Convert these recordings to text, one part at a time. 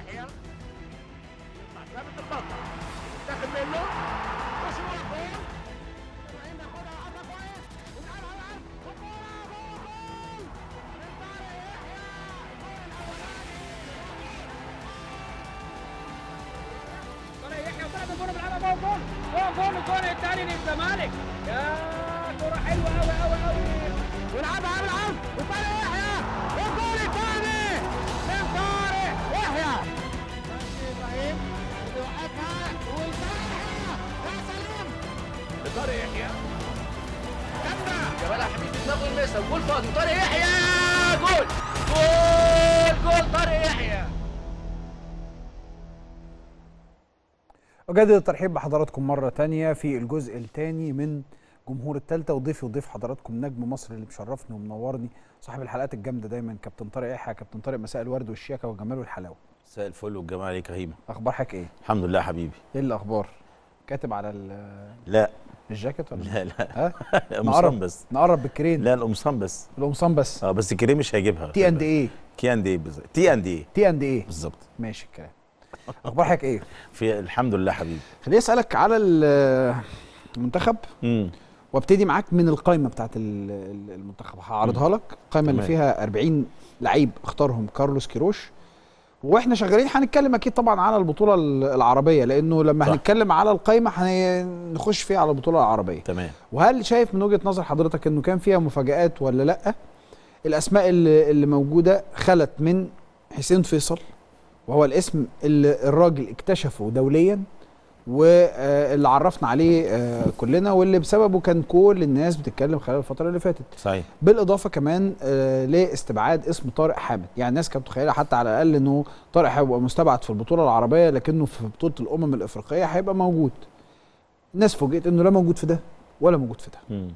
يحيى ثابت البطل داخل منه خش جوه الجول ابراهيم ياخدها عطا كويس وتعالى على الارض وكوره جول جول من طارق يحيى طارق يحيى وطلعت الكوره بيلعبها جوه الجول جوه الجول الجول الثاني للزمالك يا كوره حلوه قوي قوي قوي ويلعبها على الارض وطارق يحيى والجول الثاني من طارق يحيى ماشي ابراهيم بيوقفها وطارق يا سلام طارق يحيى جامده جمال حميد دماغه يلمسها جول فاضي طارق يحيى جول جول جول طارق يحيى أجدد الترحيب بحضراتكم مرة تانية في الجزء الثاني من جمهور التالتة وضيفي وضيف حضراتكم نجم مصر اللي مشرفني ومنورني صاحب الحلقات الجامدة دايما كابتن طارق يحيى كابتن طارق مساء الورد والشياكة والجمال والحلاوة مساء الفل والجمال عليك يا هيما أخبار حضرتك إيه؟ الحمد لله حبيبي إيه الأخبار؟ كاتب على ال- لا الجاكيت ولا لا لا ها؟ قمصان بس نقرب بالكرين لا القمصان بس القمصان بس اه بس كريم مش هيجيبها تي اند ايه تي اند ايه بالظبط تي اند ايه تي اند ايه بالظبط ماشي الكلام اخبار حضرتك ايه؟ في الحمد لله حبيبي خليني اسالك على ال- المنتخب امم وابتدي معاك من القائمه بتاعت ال- ال- المنتخب هعرضها لك القائمه اللي تمام. فيها 40 لعيب اختارهم كارلوس كيروش واحنا شغالين هنتكلم اكيد طبعا على البطوله ال- العربيه لانه لما صح. هنتكلم على القائمه هنخش فيها على البطوله العربيه تمام وهل شايف من وجهه نظر حضرتك انه كان فيها مفاجات ولا لا الاسماء اللي, اللي موجوده خلت من حسين فيصل وهو الاسم اللي الراجل اكتشفه دوليا واللي عرفنا عليه آه، كلنا واللي بسببه كان كل الناس بتتكلم خلال الفتره اللي فاتت صحيح بالاضافه كمان آه، لاستبعاد اسم طارق حامد يعني الناس كانت متخيله حتى على الاقل انه طارق هيبقى مستبعد في البطوله العربيه لكنه في بطوله الامم الافريقيه هيبقى موجود الناس فوجئت انه لا موجود في ده ولا موجود في ده مم.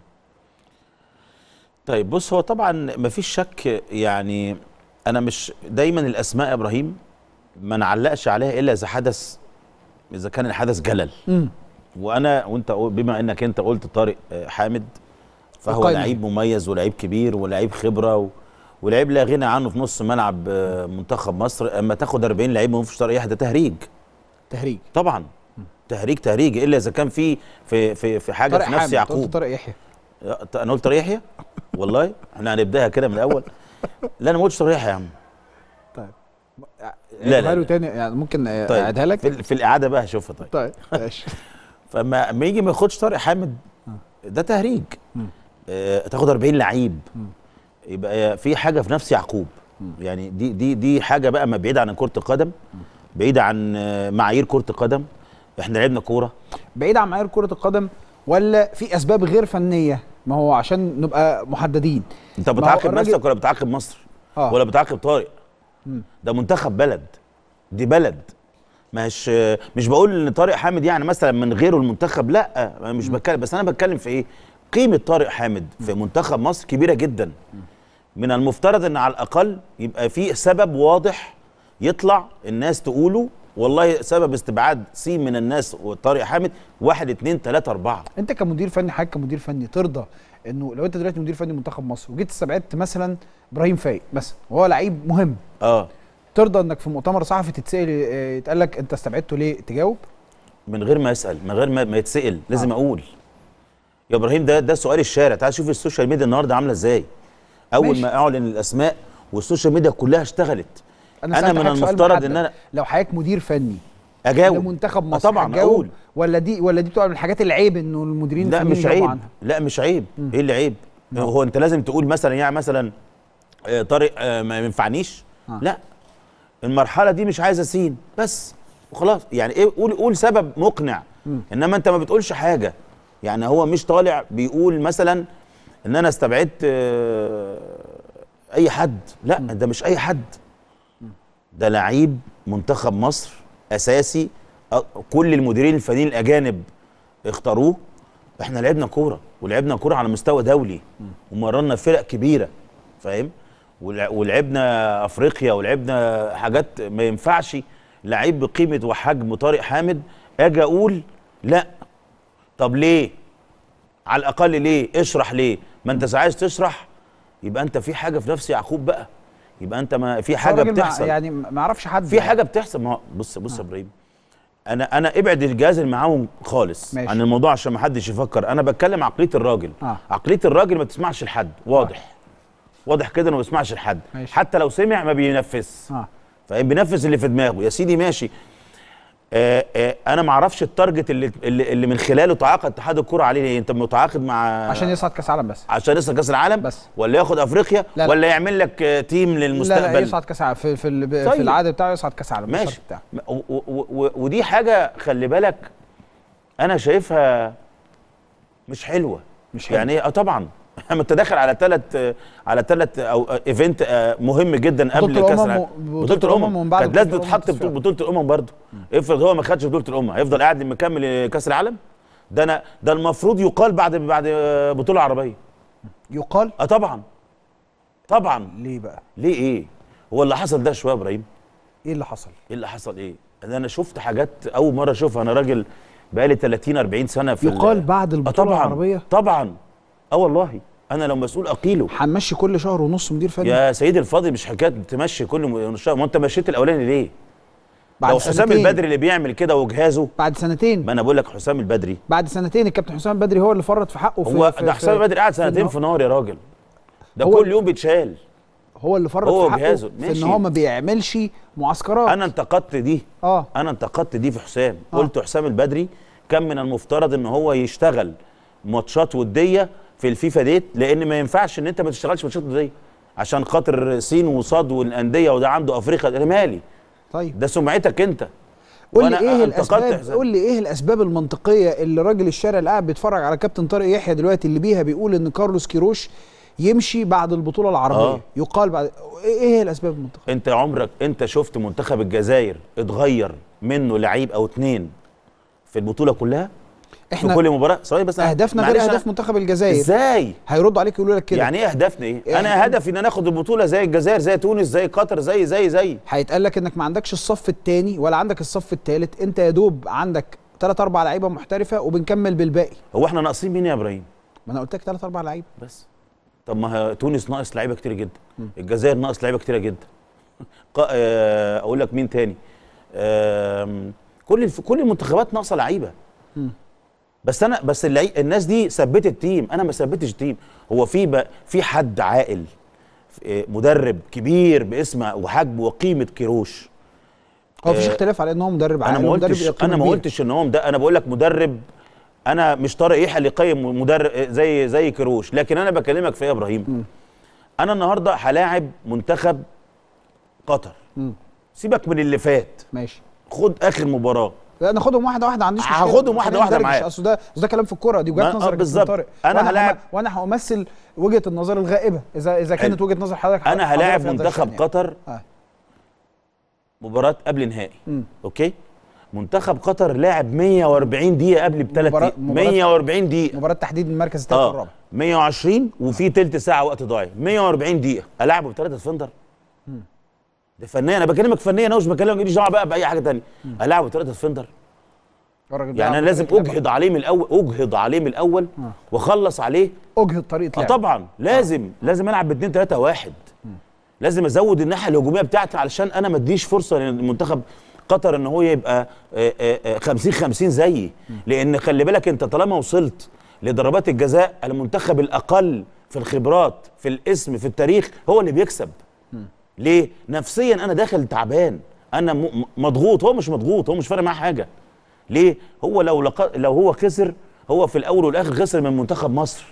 طيب بص هو طبعا مفيش شك يعني انا مش دايما الاسماء يا ابراهيم ما نعلقش عليها الا اذا حدث اذا كان الحدث جلل امم وانا وانت قول- بما انك انت قلت طارق آه، حامد فهو القايمة. لعيب مميز ولعيب كبير ولعيب خبره و... ولعيب لا غنى عنه في نص ملعب آه، منتخب مصر اما تاخد 40 لعيب ما فيش طارق يحيى ده تهريج تهريج طبعا تهريج تهريج الا اذا كان في في في, في حاجه طارق في نفس حامد أنت قلت يعقوب طارق يحيى آه، انا قلت طارق يحيى والله احنا هنبداها كده من الاول لا انا ما قلتش طارق يحيى يا عم طيب لا، لا لا. لا تاني يعني ممكن طيب اعيدها لك في, ال- في الاعاده بقى هشوفها طيب طيب ماشي فما اما يجي ما ياخدش طارق حامد ده تهريج مم. آه تاخد 40 لعيب مم. يبقى في حاجه في نفس يعقوب يعني دي دي دي حاجه بقى ما بعيده عن كره القدم بعيده عن آه، معايير كره القدم احنا لعبنا كوره بعيد عن معايير كره القدم ولا في اسباب غير فنيه ما هو عشان نبقى محددين انت ما هو بتعاقب الراجل- نفسك ولا بتعاقب مصر اه ولا بتعاقب طارق مم. ده منتخب بلد دي بلد مش مش بقول ان طارق حامد يعني مثلا من غيره المنتخب لا أنا مش بتكلم بس انا بتكلم في ايه قيمه طارق حامد في منتخب مصر كبيره جدا من المفترض ان على الاقل يبقى في سبب واضح يطلع الناس تقوله والله سبب استبعاد سي من الناس وطارق حامد واحد اتنين تلاته اربعه انت كمدير فني حضرتك كمدير فني ترضى انه لو انت دلوقتي مدير فني منتخب مصر وجيت استبعدت مثلا ابراهيم فايق مثلا وهو لعيب مهم اه ترضى انك في مؤتمر صحفي تتسال اه، يتقال لك انت استبعدته ليه تجاوب من غير ما اسال من غير ما, ما يتسال لازم اقول يا ابراهيم ده ده سؤال الشارع تعال شوف السوشيال ميديا النهارده عامله ازاي اول ماشي. ما اعلن الاسماء والسوشيال ميديا كلها اشتغلت انا, سألت من حضرتك سؤال المفترض محدد. ان انا لو حضرتك مدير فني اجاوب لمنتخب آه مصر طبعا هتجاوب اقول ولا دي ولا دي بتبقى من الحاجات العيب انه المديرين لا الفنيين مش يجاوبوا عيب عنها لا مش عيب ايه اللي عيب هو انت لازم تقول مثلا يعني مثلا آه، طارق آه، ما ينفعنيش آه. لا المرحله دي مش عايزه سين بس وخلاص يعني ايه قول قول سبب مقنع انما انت ما بتقولش حاجه يعني هو مش طالع بيقول مثلا ان انا استبعدت آه، اي حد لا ده مش اي حد ده لعيب منتخب مصر اساسي أ- كل المديرين الفنيين الاجانب اختاروه احنا لعبنا كوره ولعبنا كوره على مستوى دولي ومرنا فرق كبيره فاهم ولع- ولعبنا افريقيا ولعبنا حاجات ما ينفعش لعيب بقيمه وحجم طارق حامد اجي اقول لا طب ليه على الاقل ليه اشرح ليه ما انت عايز تشرح يبقى انت في حاجه في نفس يعقوب بقى يبقى انت ما في هو حاجه الراجل ما- بتحصل يعني ما يعرفش حد في حاجه بتحصل ما هو بص بص يا ابراهيم انا انا ابعد الجهاز المعاون خالص ماشي. عن الموضوع عشان ما حدش يفكر انا بتكلم عقليه الراجل آه. عقليه الراجل ما تسمعش لحد واضح واضح كده انه ما بيسمعش لحد ماشي. حتى لو سمع ما بينفذ اه فاهم بينفذ اللي في دماغه يا سيدي ماشي آه آه انا ما اعرفش التارجت اللي, اللي اللي من خلاله تعاقد اتحاد الكوره عليه ايه انت متعاقد مع عشان يصعد كاس عالم بس عشان يصعد كاس العالم بس. ولا ياخد افريقيا لا. ولا يعمل لك آه، تيم لا للمستقبل لا يصعد كاس عالم في في, ال- في طيب. العاده بتاعه يصعد كاس عالم ماشي الشرط بتاعه و و و ودي حاجه خلي بالك انا شايفها مش حلوه مش حلوة. يعني ايه اه طبعا اما انت داخل على ثلاث على ثلاث او ايفنت آه، مهم جدا قبل بطولة كاس الأمم العالم و- بطولة الأمم ومن بعد كانت لازم بطولة الأمم تتحط تصفيات. بطوله بطوله الامم برضه افرض هو ما خدش بطوله الامم هيفضل قاعد مكمل كاس العالم ده انا ده المفروض يقال بعد بعد آه، بطوله عربيه يقال اه طبعا طبعا ليه بقى ليه ايه هو اللي حصل ده شويه يا ابراهيم ايه اللي حصل ايه اللي حصل ايه؟ ده انا شفت حاجات اول مره اشوفها انا راجل بقالي 30 40 سنه في ال- يقال بعد آه البطوله طبعا العربيه طبعا اه والله انا لو مسؤول اقيله هنمشي كل شهر ونص مدير فني يا سيدي الفاضل مش حكايه تمشي كل م- شهر ما انت مشيت الاولاني ليه؟ بعد لو حسام سنتين. البدري اللي بيعمل كده وجهازه بعد سنتين ما انا بقول لك حسام البدري بعد سنتين الكابتن حسام البدري هو اللي فرط في حقه في هو في ده حسام البدري قعد سنتين إن هو- في نار يا راجل ده هو- كل يوم بيتشال هو اللي فرط هو في حقه جهازه، في ان ماشي. هو ما بيعملش معسكرات انا انتقدت دي اه انا انتقدت دي في حسام آه. قلت حسام البدري كان من المفترض ان هو يشتغل ماتشات وديه في الفيفا ديت لان ما ينفعش ان انت ما تشتغلش ماتشات وديه عشان خاطر سين وصاد والانديه وده عنده افريقيا انا مالي طيب ده سمعتك انت قول لي وأنا ايه انتقدت الاسباب حسام. قول لي ايه الاسباب المنطقيه اللي راجل الشارع اللي قاعد بيتفرج على كابتن طارق يحيى دلوقتي اللي بيها بيقول ان كارلوس كيروش يمشي بعد البطوله العربيه آه. يقال بعد ايه إيه هي الاسباب المنطقيه انت عمرك انت شفت منتخب الجزائر اتغير منه لعيب او اتنين في البطوله كلها في احنا كل مباراه ثواني بس اهدافنا غير معلش اهداف أنا- منتخب الجزائر ازاي هيردوا عليك يقولوا لك كده يعني ايه اهدافنا ايه إيه؟ انا هدفي ان انا اخد البطوله زي الجزائر زي تونس زي قطر زي زي زي هيتقال لك انك ما عندكش الصف الثاني ولا عندك الصف الثالث انت يا دوب عندك ثلاث اربع لعيبه محترفه وبنكمل بالباقي هو احنا ناقصين مين يا ابراهيم ما انا قلت لك ثلاث اربع لعيبه بس طب ما هي تونس ناقص لعيبه كتير جدا الجزائر ناقص لعيبه كتيره جدا ق- آه، اقول لك مين تاني آم، كل الف- كل المنتخبات ناقصه لعيبه بس انا بس اللعي... الناس دي ثبتت التيم انا ما ثبتش التيم هو في ب... في حد عاقل آه، مدرب كبير باسم وحجم وقيمه كيروش هو مفيش آه، اختلاف على ان هو مدرب انا عالي ما ومدرب قلتش يقيم انا ما كبير. قلتش ان هو ده انا بقول لك مدرب انا مش طارق يحيى اللي يقيم مدرب زي زي كروش لكن انا بكلمك في ايه يا ابراهيم انا النهارده هلاعب منتخب قطر مم. سيبك من اللي فات ماشي خد اخر مباراه لا ناخدهم واحده واحده ما عنديش مشكله هاخدهم واحدة خلينا واحدة ندردش. معاك. اصل ده أصل ده كلام في الكوره دي ما- وجهه آه، نظر يا كابتن بالظبط. طارق أنا وأنا هلاعب- هم- وانا همثل وجهه النظر الغائبه اذا اذا كانت حلو. وجهه نظر حضرتك انا حاضرة هلاعب في هذا منتخب الشأن يعني. قطر آه. مباراه قبل نهائي مم. اوكي منتخب قطر لاعب 140 دقيقه قبل بثلاث مباراة- دقائق مباراة- 140 دقيقه مباراه تحديد المركز الثالث اه والرابع 120 وفي تلت ساعه وقت ضايع 140 دقيقه العبه بثلاثه ديفندر ده فنيا انا بكلمك فنيا انا مش بكلمك ماليش دعوه بقى باي حاجه ثانيه العبه بثلاثه ديفندر الراجل يعني بيلعب انا لازم بطريقة لعب. اجهض عليه من الاول اجهض عليه من الاول واخلص عليه اجهد طريقه اه لعب طبعا لازم لازم العب ب 2 3 1 لازم ازود الناحيه الهجوميه بتاعتي علشان انا ما اديش فرصه لمنتخب قطر ان هو يبقى آه، آه، آه، 50 50 زيي لان خلي بالك انت طالما وصلت لضربات الجزاء المنتخب الاقل في الخبرات في الاسم في التاريخ هو اللي بيكسب ليه نفسيا انا داخل تعبان انا م- م- مضغوط هو مش مضغوط هو مش فارق معاه حاجه ليه هو لو لق... لو هو خسر هو في الاول والاخر خسر من منتخب مصر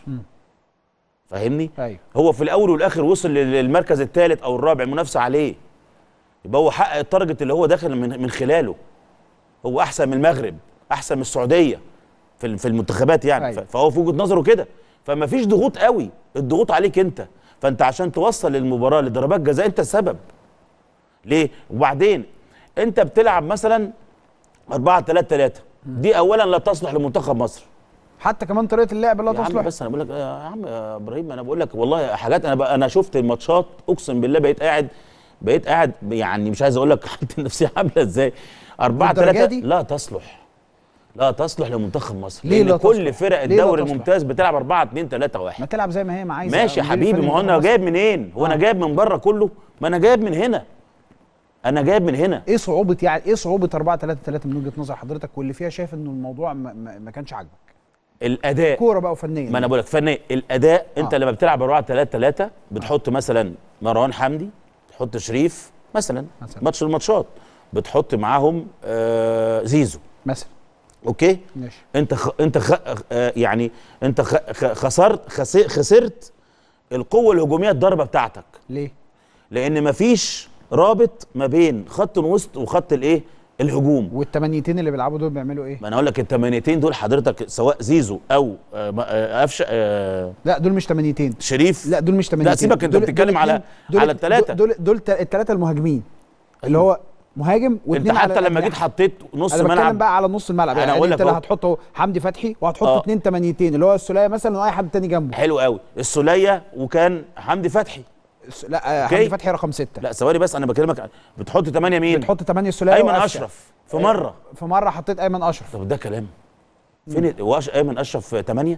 فاهمني ايوه هو في الاول والاخر وصل لل- للمركز الثالث او الرابع المنافسه عليه يبقى هو حقق التارجت اللي هو داخل من من خلاله هو احسن من المغرب احسن من السعوديه في ال- في المنتخبات يعني أيوة. ف- فهو في وجهه نظره كده فما فيش ضغوط قوي الضغوط عليك انت فانت عشان توصل المباراه لضربات جزاء انت السبب ليه وبعدين انت بتلعب مثلا 4 3 3 دي اولا لا تصلح لمنتخب مصر حتى كمان طريقه اللعب لا يا عم تصلح بس انا بقول لك يا عم يا ابراهيم انا بقول لك والله حاجات انا بقى انا شفت الماتشات اقسم بالله بقيت قاعد بقيت قاعد يعني مش عايز اقول لك حالتي النفسيه عامله ازاي 4 للدرجة 3 دي؟ لا تصلح لا تصلح لمنتخب مصر ليه لان لا كل تصلح؟ فرق ليه لا الدوري تصلح؟ الممتاز بتلعب 4 2 3 ما 1 تلعب زي ما هي ما عايزه ماشي يا المدير حبيبي الفني ما هو منتخب انا مصر. جايب منين هو انا آه. جايب من بره كله ما انا جايب من هنا انا جايب من هنا ايه صعوبه يعني ايه صعوبه 4 3 3 من وجهه نظر حضرتك واللي فيها شايف انه الموضوع ما, ما, ما كانش عاجبك الاداء كوره بقى وفنيا ما انا بقول لك فني الاداء انت آه. لما بتلعب 4 3 3 بتحط مثلا مروان حمدي تحط شريف مثلا مثلاً. ماتش الماتشات بتحط معاهم آه زيزو مثلا اوكي ماشي انت خ... انت خ... آه يعني انت خ... خ... خسرت خس... خسرت القوه الهجوميه الضربه بتاعتك ليه لان مفيش رابط ما بين خط الوسط وخط الايه الهجوم والتمانيتين اللي بيلعبوا دول بيعملوا ايه ما انا اقول لك الثمانيتين دول حضرتك سواء زيزو او آه ما- آه قفشه آه لا دول مش تمانيتين شريف لا دول مش تمانيتين لا سيبك انت دول- بتتكلم دول على اتنين- دول على الثلاثه دول دول الثلاثه المهاجمين اللي هو مهاجم انت واثنين حتى لما جيت حطيت نص انا بتكلم ملعب بقى على نص الملعب أنا يعني أقول انت لك اللي أهو. هتحطه حمدي فتحي وهتحط آه. اثنين تمانيتين اللي هو السوليه مثلا واي حد تاني جنبه حلو قوي السوليه وكان حمدي فتحي الس- لا آه، أوكي. حمدي فتحي رقم ستة لا ثواني بس انا بكلمك عن- بتحط ثمانية مين بتحط ثمانية السوليه ايمن وقفشة. اشرف في مره في مره حطيت ايمن اشرف طب ده كلام فين واش ايمن اشرف ثمانية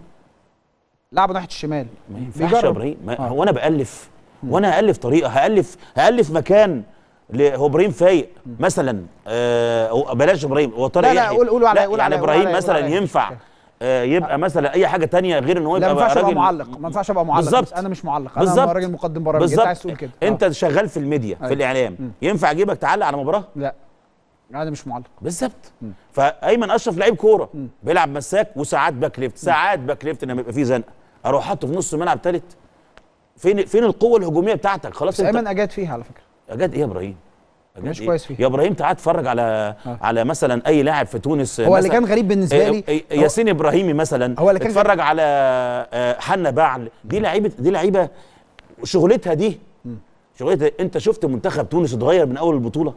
لعبه ناحيه الشمال ما ينفعش يا بيجرب. ابراهيم ما آه. هو انا بالف وانا هالف طريقه هالف هالف مكان ل- هو ابراهيم فايق مثلا آه أو بلاش ابراهيم هو طارق لا، لا، يحيى. قول- قولوا عليا- لا، قولوا يعني عليا- ابراهيم قولوا عليا- مثلا قولوا عليا. ينفع آه يبقى مثلا اي حاجه تانية غير ان هو لا يبقى ما ينفعش ابقى راجل معلق ما ينفعش ابقى معلق بالظبط. بس انا مش معلق انا بالظبط راجل مقدم برامج انت بالظبط عايز تقول كده آه. انت شغال في الميديا في أيوة. الاعلام ينفع اجيبك تعلق على مباراه لا انا مش معلق بالظبط فايمن اشرف لعيب كوره بيلعب مساك وساعات باك ليفت ساعات باك ليفت لما يبقى فيه زنقه اروح حاطه في نص ملعب ثالث فين فين القوه الهجوميه بتاعتك خلاص بس انت ايمن اجاد فيها على فكره اجاد ايه يا ابراهيم أجاد مش إيه؟ كويس فيه. يا ابراهيم تعال اتفرج على آه. على مثلا اي لاعب في تونس هو اللي مثلاً- كان غريب بالنسبه إيه- لي إيه- هو- ياسين ابراهيمي مثلا هو اللي كان اتفرج على آه، حنا بعل دي لعيبه دي لعيبه شغلتها دي شغلتها انت شفت منتخب تونس اتغير من اول البطوله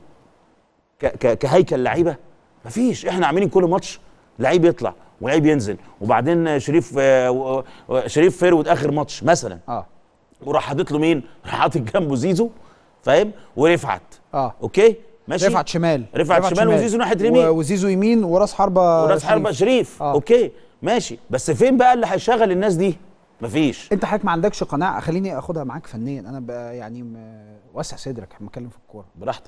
ك ك كهيكل لعيبه مفيش احنا عاملين كل ماتش لعيب يطلع ولعيب ينزل وبعدين شريف آه، و- و- شريف فيرود اخر ماتش مثلا اه وراح حاطط له مين؟ راح حاطط جنبه زيزو فاهم؟ ورفعت اه اوكي ماشي رفعت شمال رفعت شمال وزيزو ناحية اليمين. و- وزيزو يمين وراس حربه وراس حربة شريف آه. اوكي ماشي بس فين بقى اللي هيشغل الناس دي؟ مفيش انت حضرتك ما عندكش قناعه خليني اخدها معاك فنيا انا بقى يعني م- وسع صدرك احنا بنتكلم في الكوره براحتك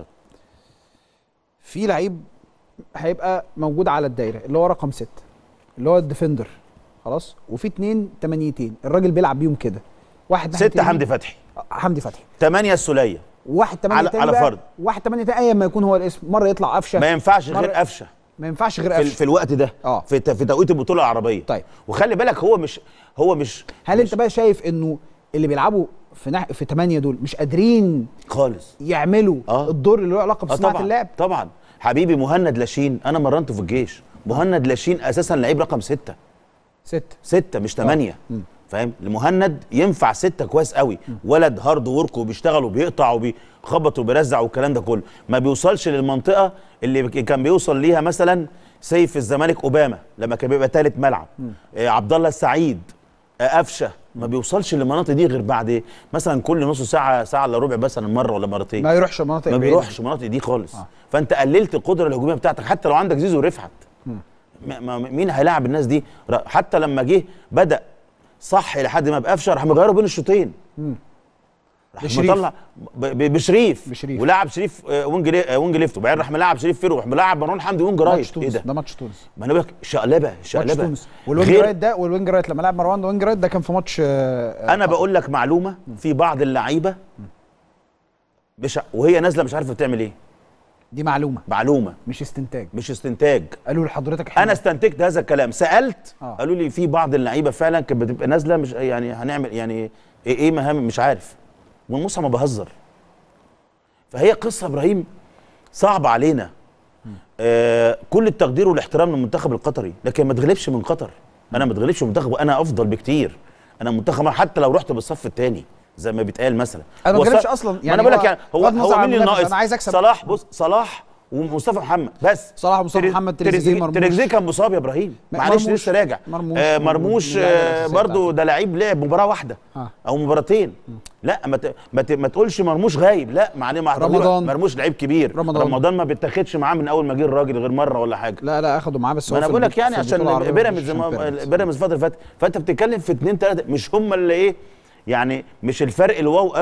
في لعيب هيبقى موجود على الدايره اللي هو رقم ستة اللي هو الديفندر خلاص وفي اتنين تمانيتين الراجل بيلعب بيهم كده واحد ناحية ستة اليمين- حمدي فتحي حمدي فتحي ثمانية السولية واحد تمانية على- تاني على بقى، فرد. واحد تمانية تاني ايا ما يكون هو الاسم مره يطلع قفشه ما ينفعش غير مرة- قفشه ما ينفعش غير في, ال- قفشه في الوقت ده آه. في ت- في توقيت البطوله العربيه طيب. وخلي بالك هو مش هو مش هل مش انت بقى شايف انه اللي بيلعبوا في نح... في 8 دول مش قادرين خالص يعملوا آه. الدور اللي له علاقه اه بصناعه طبعا اللعب طبعا حبيبي مهند لاشين انا مرنته في الجيش مهند لاشين اساسا لعيب رقم ستة ستة ستة مش ثمانية فاهم المهند ينفع ستة كويس قوي ولد هارد ورك وبيشتغل وبيقطع وبيخبط وبيرزع والكلام ده كله ما بيوصلش للمنطقة اللي بك- كان بيوصل ليها مثلا سيف الزمالك اوباما لما كان بيبقى ثالث ملعب آه عبد الله السعيد آه قفشه ما بيوصلش للمناطق دي غير بعد إيه؟ مثلا كل نص ساعه ساعه الا ربع مثلا مره ولا مرتين ما يروحش مناطق ما بعيدة. بيروحش المناطق دي خالص آه. فانت قللت القدره الهجوميه بتاعتك حتى لو عندك زيزو ورفعت ما ما مين هيلاعب الناس دي ر- حتى لما جه بدا صح لحد ما بقفشه راح مغيره بين الشوطين راح بشريف. مطلع ب- ب- بشريف بشريف. ولعب شريف آه، وينج لي- آه، وينج ليفت وبعدين راح ملاعب شريف فيرو وراح ملاعب مروان حمدي وينج ماتش رايت ايه تونس ده ده ماتش تونس ما انا بقول لك شقلبه ماتش شقلبه تونس والوينج غير- رايت ده والوينج رايت لما لعب مروان ده وينج رايت ده كان في ماتش آه، انا بقول لك معلومه في بعض اللعيبه مش وهي نازله مش عارفه بتعمل ايه دي معلومه معلومه مش استنتاج مش استنتاج قالوا لحضرتك احنا انا استنتجت هذا الكلام سالت آه. قالوا لي في بعض اللعيبه فعلا كانت بتبقى نازله مش يعني هنعمل يعني ايه ايه مهام مش عارف والموسى ما بهزر فهي قصه ابراهيم صعبه علينا آه كل التقدير والاحترام للمنتخب القطري لكن ما تغلبش من قطر انا ما تغلبش من منتخب وانا افضل بكتير انا منتخب حتى لو رحت بالصف الثاني زي ما بيتقال مثلا أنا ما هو بتكلمش ص- أصلاً، ما يعني انا بقول لك هو يعني هو بغض النظر هو عن مين اللي المنافس، ناقص أنا عايز أكسب. صلاح بص صلاح ومصطفى محمد بس صلاح ومصطفى تري- محمد، تريزيجيه، مرموش. تريزيجيه كان مصاب يا ابراهيم م- معلش مرموش. لسه راجع مرموش آه من- مرموش من اللعيبة آه الأساسية برضو بتاعته. ده لعيب لعب مباراه واحده آه. او مباراتين لا ما ت- ما, ت- ما تقولش مرموش غايب لا معلش مع رمضان. مرموش لعيب كبير رمضان. رمضان ما بيتاخدش معاه من اول ما جه الراجل غير مره ولا حاجه لا لا اخدوا معاه بس ما هو انا في بقول لك البط- يعني في عشان البطولة العربية بيراميدز مش عشان بيراميدز. بيراميدز الفتره اللي فاتت فانت بتتكلم في اتنين تلاته مش هم اللي ايه يعني مش الفرق الواو قوي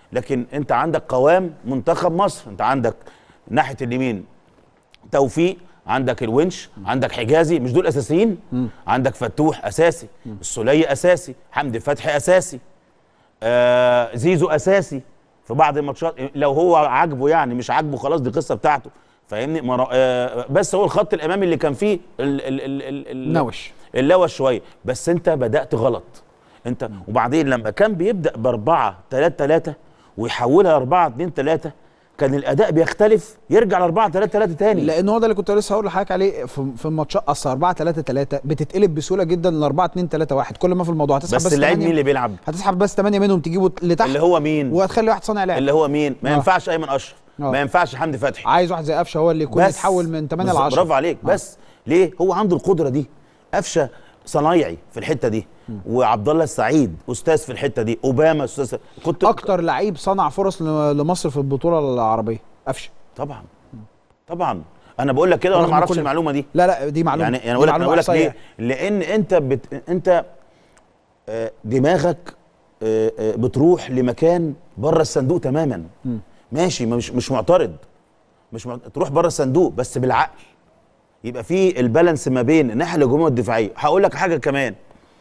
لكن انت عندك قوام منتخب مصر انت عندك ناحيه اليمين توفيق عندك الونش عندك حجازي مش دول اساسيين عندك فتوح اساسي السوليه اساسي حمدي فتحي اساسي آه زيزو اساسي في بعض الماتشات لو هو عاجبه يعني مش عاجبه خلاص دي قصه بتاعته فاهمني مرا- آه بس هو الخط الامامي اللي كان فيه ال ال ال ال ال نوش. اللوش شويه بس انت بدات غلط انت وبعدين لما كان بيبدا باربعه 3 3 ويحولها 4 2 3 كان الاداء بيختلف يرجع ل 4 3 3 تاني لان هو ده اللي كنت لسه هقول لحضرتك عليه في في الماتشات اصل 4 3 3 بتتقلب بسهوله جدا ل 4 2 3 1 كل ما في الموضوع هتسحب بس بس, اللعيب 8 مين اللي بيلعب هتسحب بس 8 منهم تجيبه لتحت اللي هو مين وهتخلي واحد صانع لعب اللي هو مين ما آه. ينفعش ايمن اشرف آه. ما ينفعش حمدي فتحي عايز واحد زي قفشه هو اللي يكون بس يتحول من 8 ل بالظبط، 10 برافو عليك بس ليه هو عنده القدره دي قفشه صنايعي في الحته دي وعبد الله السعيد استاذ في الحته دي اوباما استاذ كنت اكتر لعيب صنع فرص ل- لمصر في البطوله العربيه قفشه طبعا طبعا انا بقول لك كده وانا رغم ما اعرفش كل- المعلومه دي لا لا دي معلومه يعني دي انا اقول لك انا معلومة اقول لك إحصائية. ليه لان انت بت... انت آه، دماغك آه، آه، بتروح لمكان بره الصندوق تماما ماشي ما مش مش معترض مش معت... تروح بره الصندوق بس بالعقل يبقى في البالانس ما بين الناحيه الهجوميه والدفاعيه هقول لك حاجه كمان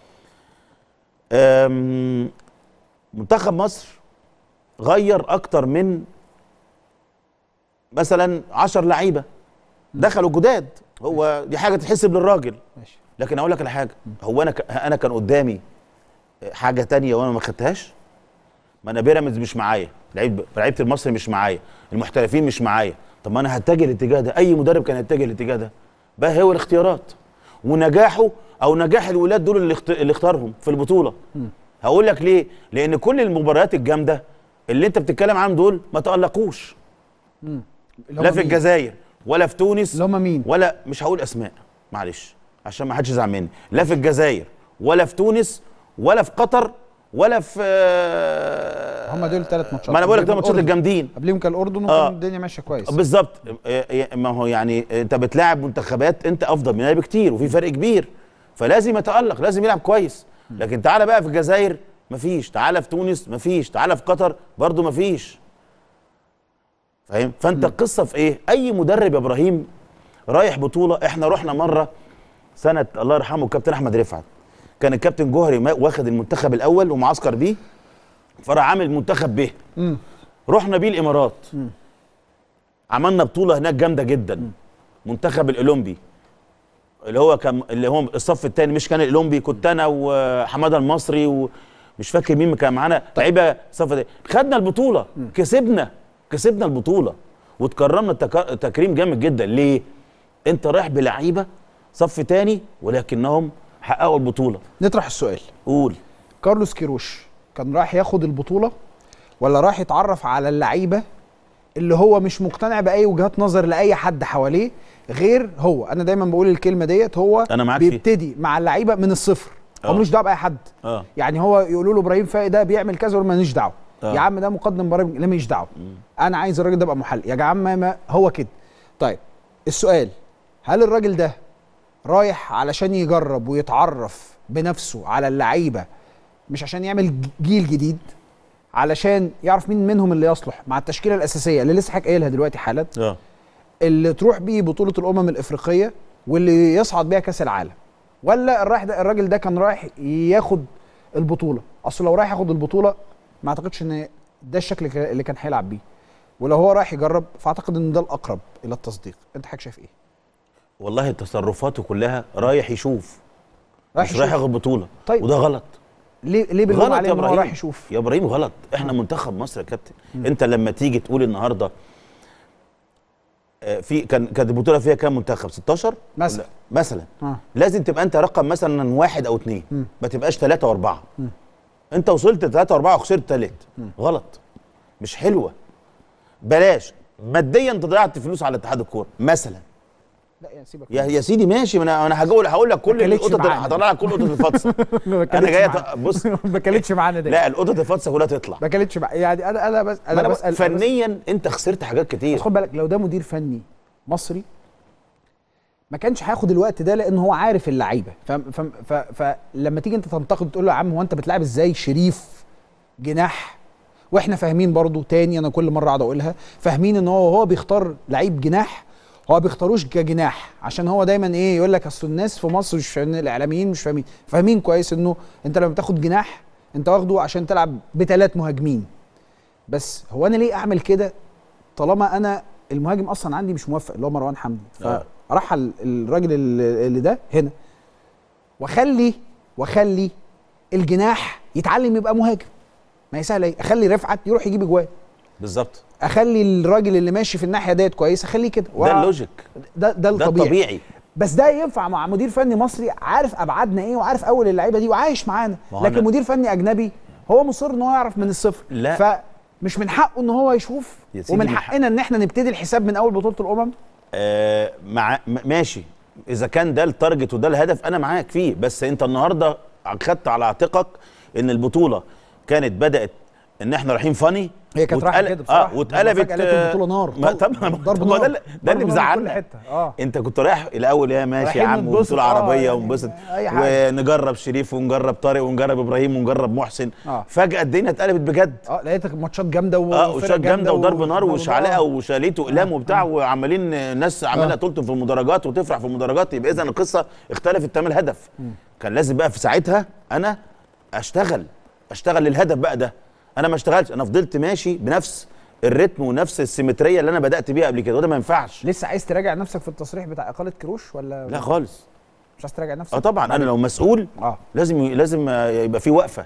أم... منتخب مصر غير اكتر من مثلا 10 لعيبه دخلوا جداد هو دي حاجه تتحسب للراجل ماشي لكن اقول لك على حاجه هو انا ك... انا كان قدامي حاجه تانية وانا ما خدتهاش ما انا بيراميدز مش معايا لعيب لعيبه المصري مش معايا المحترفين مش معايا طب ما انا هتجه الاتجاه ده اي مدرب كان هيتجه الاتجاه ده بقى هو الاختيارات ونجاحه او نجاح الولاد دول اللي, اخت... اللي اختارهم في البطوله هقول لك ليه لان كل المباريات الجامده اللي انت بتتكلم عنهم دول ما تالقوش اللي لا هم في مين؟ الجزائر ولا في تونس اللي هم مين؟ ولا مش هقول اسماء معلش عشان ما حدش يزعل مني لا في الجزائر ولا في تونس ولا في قطر ولا في هم دول ثلاث ماتشات ما انا بقول لك ده قبلهم ماتشات الأردن. الجامدين قبلهم كان الاردن وكان آه. الدنيا ماشيه كويس بالظبط آه، ما هو يعني انت بتلاعب منتخبات انت افضل منها بكتير وفي فرق كبير فلازم يتالق لازم يلعب كويس لكن تعالى بقى في الجزائر مفيش تعالى في تونس مفيش تعالى في قطر برضو مفيش فاهم فانت القصه في ايه اي مدرب يا ابراهيم رايح بطوله احنا رحنا مره سنه الله يرحمه الكابتن احمد رفعت كان الكابتن جوهري ما- واخد المنتخب الاول ومعسكر بيه فراح عامل منتخب به رحنا بيه الامارات عملنا بطوله هناك جامده جدا منتخب الاولمبي اللي هو كان اللي هو الصف الثاني مش كان الاولمبي كنت انا وحماده المصري ومش فاكر مين كان معانا لعيبه الصف ده خدنا البطوله كسبنا كسبنا البطوله وتكرمنا التك- تكريم جامد جدا ليه انت رايح بلعيبه صف تاني ولكنهم حققوا البطوله نطرح السؤال قول كارلوس كيروش كان رايح ياخد البطوله ولا رايح يتعرف على اللعيبه اللي هو مش مقتنع باي وجهات نظر لاي حد حواليه غير هو انا دايما بقول الكلمه ديت هو أنا معاك فيها. بيبتدي مع اللعيبه من الصفر هو آه. ملوش دعوه باي حد اه يعني هو يقولوا له ابراهيم فايق ده بيعمل كذا ولا ماليش دعوه آه. يا عم ده مقدم برامج لا ماليش دعوه انا عايز الراجل ده يبقى محلل يا جماعه ما- ما هو كده طيب السؤال هل الراجل ده رايح علشان يجرب ويتعرف بنفسه على اللعيبه مش عشان يعمل ج- جيل جديد علشان يعرف مين منهم اللي يصلح مع التشكيله الاساسيه اللي لسه حضرتك قايلها دلوقتي حالا اه اللي تروح بيه بطوله الامم الافريقيه واللي يصعد بيها كاس العالم ولا الرايح ده الراجل ده كان رايح ياخد البطوله اصل لو رايح ياخد البطوله ما اعتقدش ان ده الشكل ك- اللي كان هيلعب بيه ولو هو رايح يجرب فاعتقد ان ده الاقرب الى التصديق انت حضرتك شايف ايه والله تصرفاته كلها رايح يشوف رايح مش رايح يشوف. ياخد بطوله طيب. وده غلط ليه ليه بنلوم غلط عليه يا ان هو ابراهيم رايح يشوف يا ابراهيم غلط احنا منتخب مصر يا كابتن انت لما تيجي تقول النهارده آه، في كان كانت البطوله فيها كام منتخب 16 مثلا. لا، مثلا اه لازم تبقى انت رقم مثلا واحد او اثنين ما تبقاش ثلاثه واربعه انت وصلت ثلاثه واربعه وخسرت ثالث غلط مش حلوه بلاش ماديا انت ضيعت فلوس على اتحاد الكوره مثلا لا يا سيبك يا يا سيدي ماشي ما انا انا هقول هقول لك كل كلتش القطط معانا. هطلع لك كل قطط الفطسه انا جاي أت- بص ما كلتش معانا ده لا القطط الفطسه كلها تطلع ما كلتش مع... يعني انا انا بس ما انا انا بسال بس فنيا انت خسرت حاجات كتير بس خد بالك لو ده مدير فني مصري ما كانش هياخد الوقت ده لان هو عارف اللعيبه فم- فم- ف- فلما تيجي انت تنتقد تقول له يا عم هو انت بتلعب ازاي شريف جناح واحنا فاهمين برضو تاني انا كل مره اقعد اقولها فاهمين ان هو هو بيختار لعيب جناح هو بيختاروش كجناح عشان هو دايما ايه يقول لك اصل الناس في مصر مش فاهمين الاعلاميين مش فاهمين فاهمين كويس انه انت لما بتاخد جناح انت واخده عشان تلعب بثلاث مهاجمين بس هو انا ليه اعمل كده طالما انا المهاجم اصلا عندي مش موفق اللي هو مروان حمدي آه. فرحل الراجل اللي اللي ده هنا واخلي واخلي الجناح يتعلم يبقى مهاجم ما هي سهله ايه اخلي رفعت يروح يجيب اجوان بالظبط اخلي الراجل اللي ماشي في الناحيه ديت كويس اخليه كده ده اللوجيك ده ده ده الطبيعي الطبيعي بس ده ينفع مع مدير فني مصري عارف ابعادنا ايه وعارف اول اللعيبه دي وعايش معانا ما هو لكن أنا- مدير فني اجنبي هو مصر ان هو يعرف من الصفر لا. فمش من حقه ان هو يشوف يا سيدي ومن من حق- حقنا ان احنا نبتدي الحساب من اول بطوله الامم آه مع م- ماشي اذا كان ده التارجت وده الهدف انا معاك فيه بس انت النهارده خدت على عاتقك ان البطوله كانت بدات ان احنا رايحين فاني هي كانت رايحه واتقل- كده بصراحه اه واتقلبت فجأة لقيت البطوله نار ما طلق. طب ما ضرب طب ما نار ده اللي- ده ضرب اللي نار من كل مزعلنا حته اه انت كنت رايح الاول يا ماشي يا رايحين عم نتبسط، وبطوله آه، عربيه يعني ونبسط أي حاجة. ونجرب شريف ونجرب طارق ونجرب ابراهيم ونجرب محسن آه. فجاه الدنيا اتقلبت بجد اه لقيت ماتشات جامده و- اه وفرق وشات جامده وضرب و- نار و- وشعلقه آه. وشاليت واقلام وبتاع وعمالين ناس عماله آه. تلطم في المدرجات وتفرح في المدرجات يبقى اذا القصه اختلفت تمام الهدف كان لازم بقى في ساعتها انا اشتغل اشتغل للهدف بقى ده انا ما اشتغلتش انا فضلت ماشي بنفس الريتم ونفس السيمتريه اللي انا بدات بيها قبل كده وده ما ينفعش لسه عايز تراجع نفسك في التصريح بتاع اقاله كروش ولا لا خالص مش عايز تراجع نفسك اه طبعا انا لو مسؤول اه لازم لازم آه، يبقى في وقفه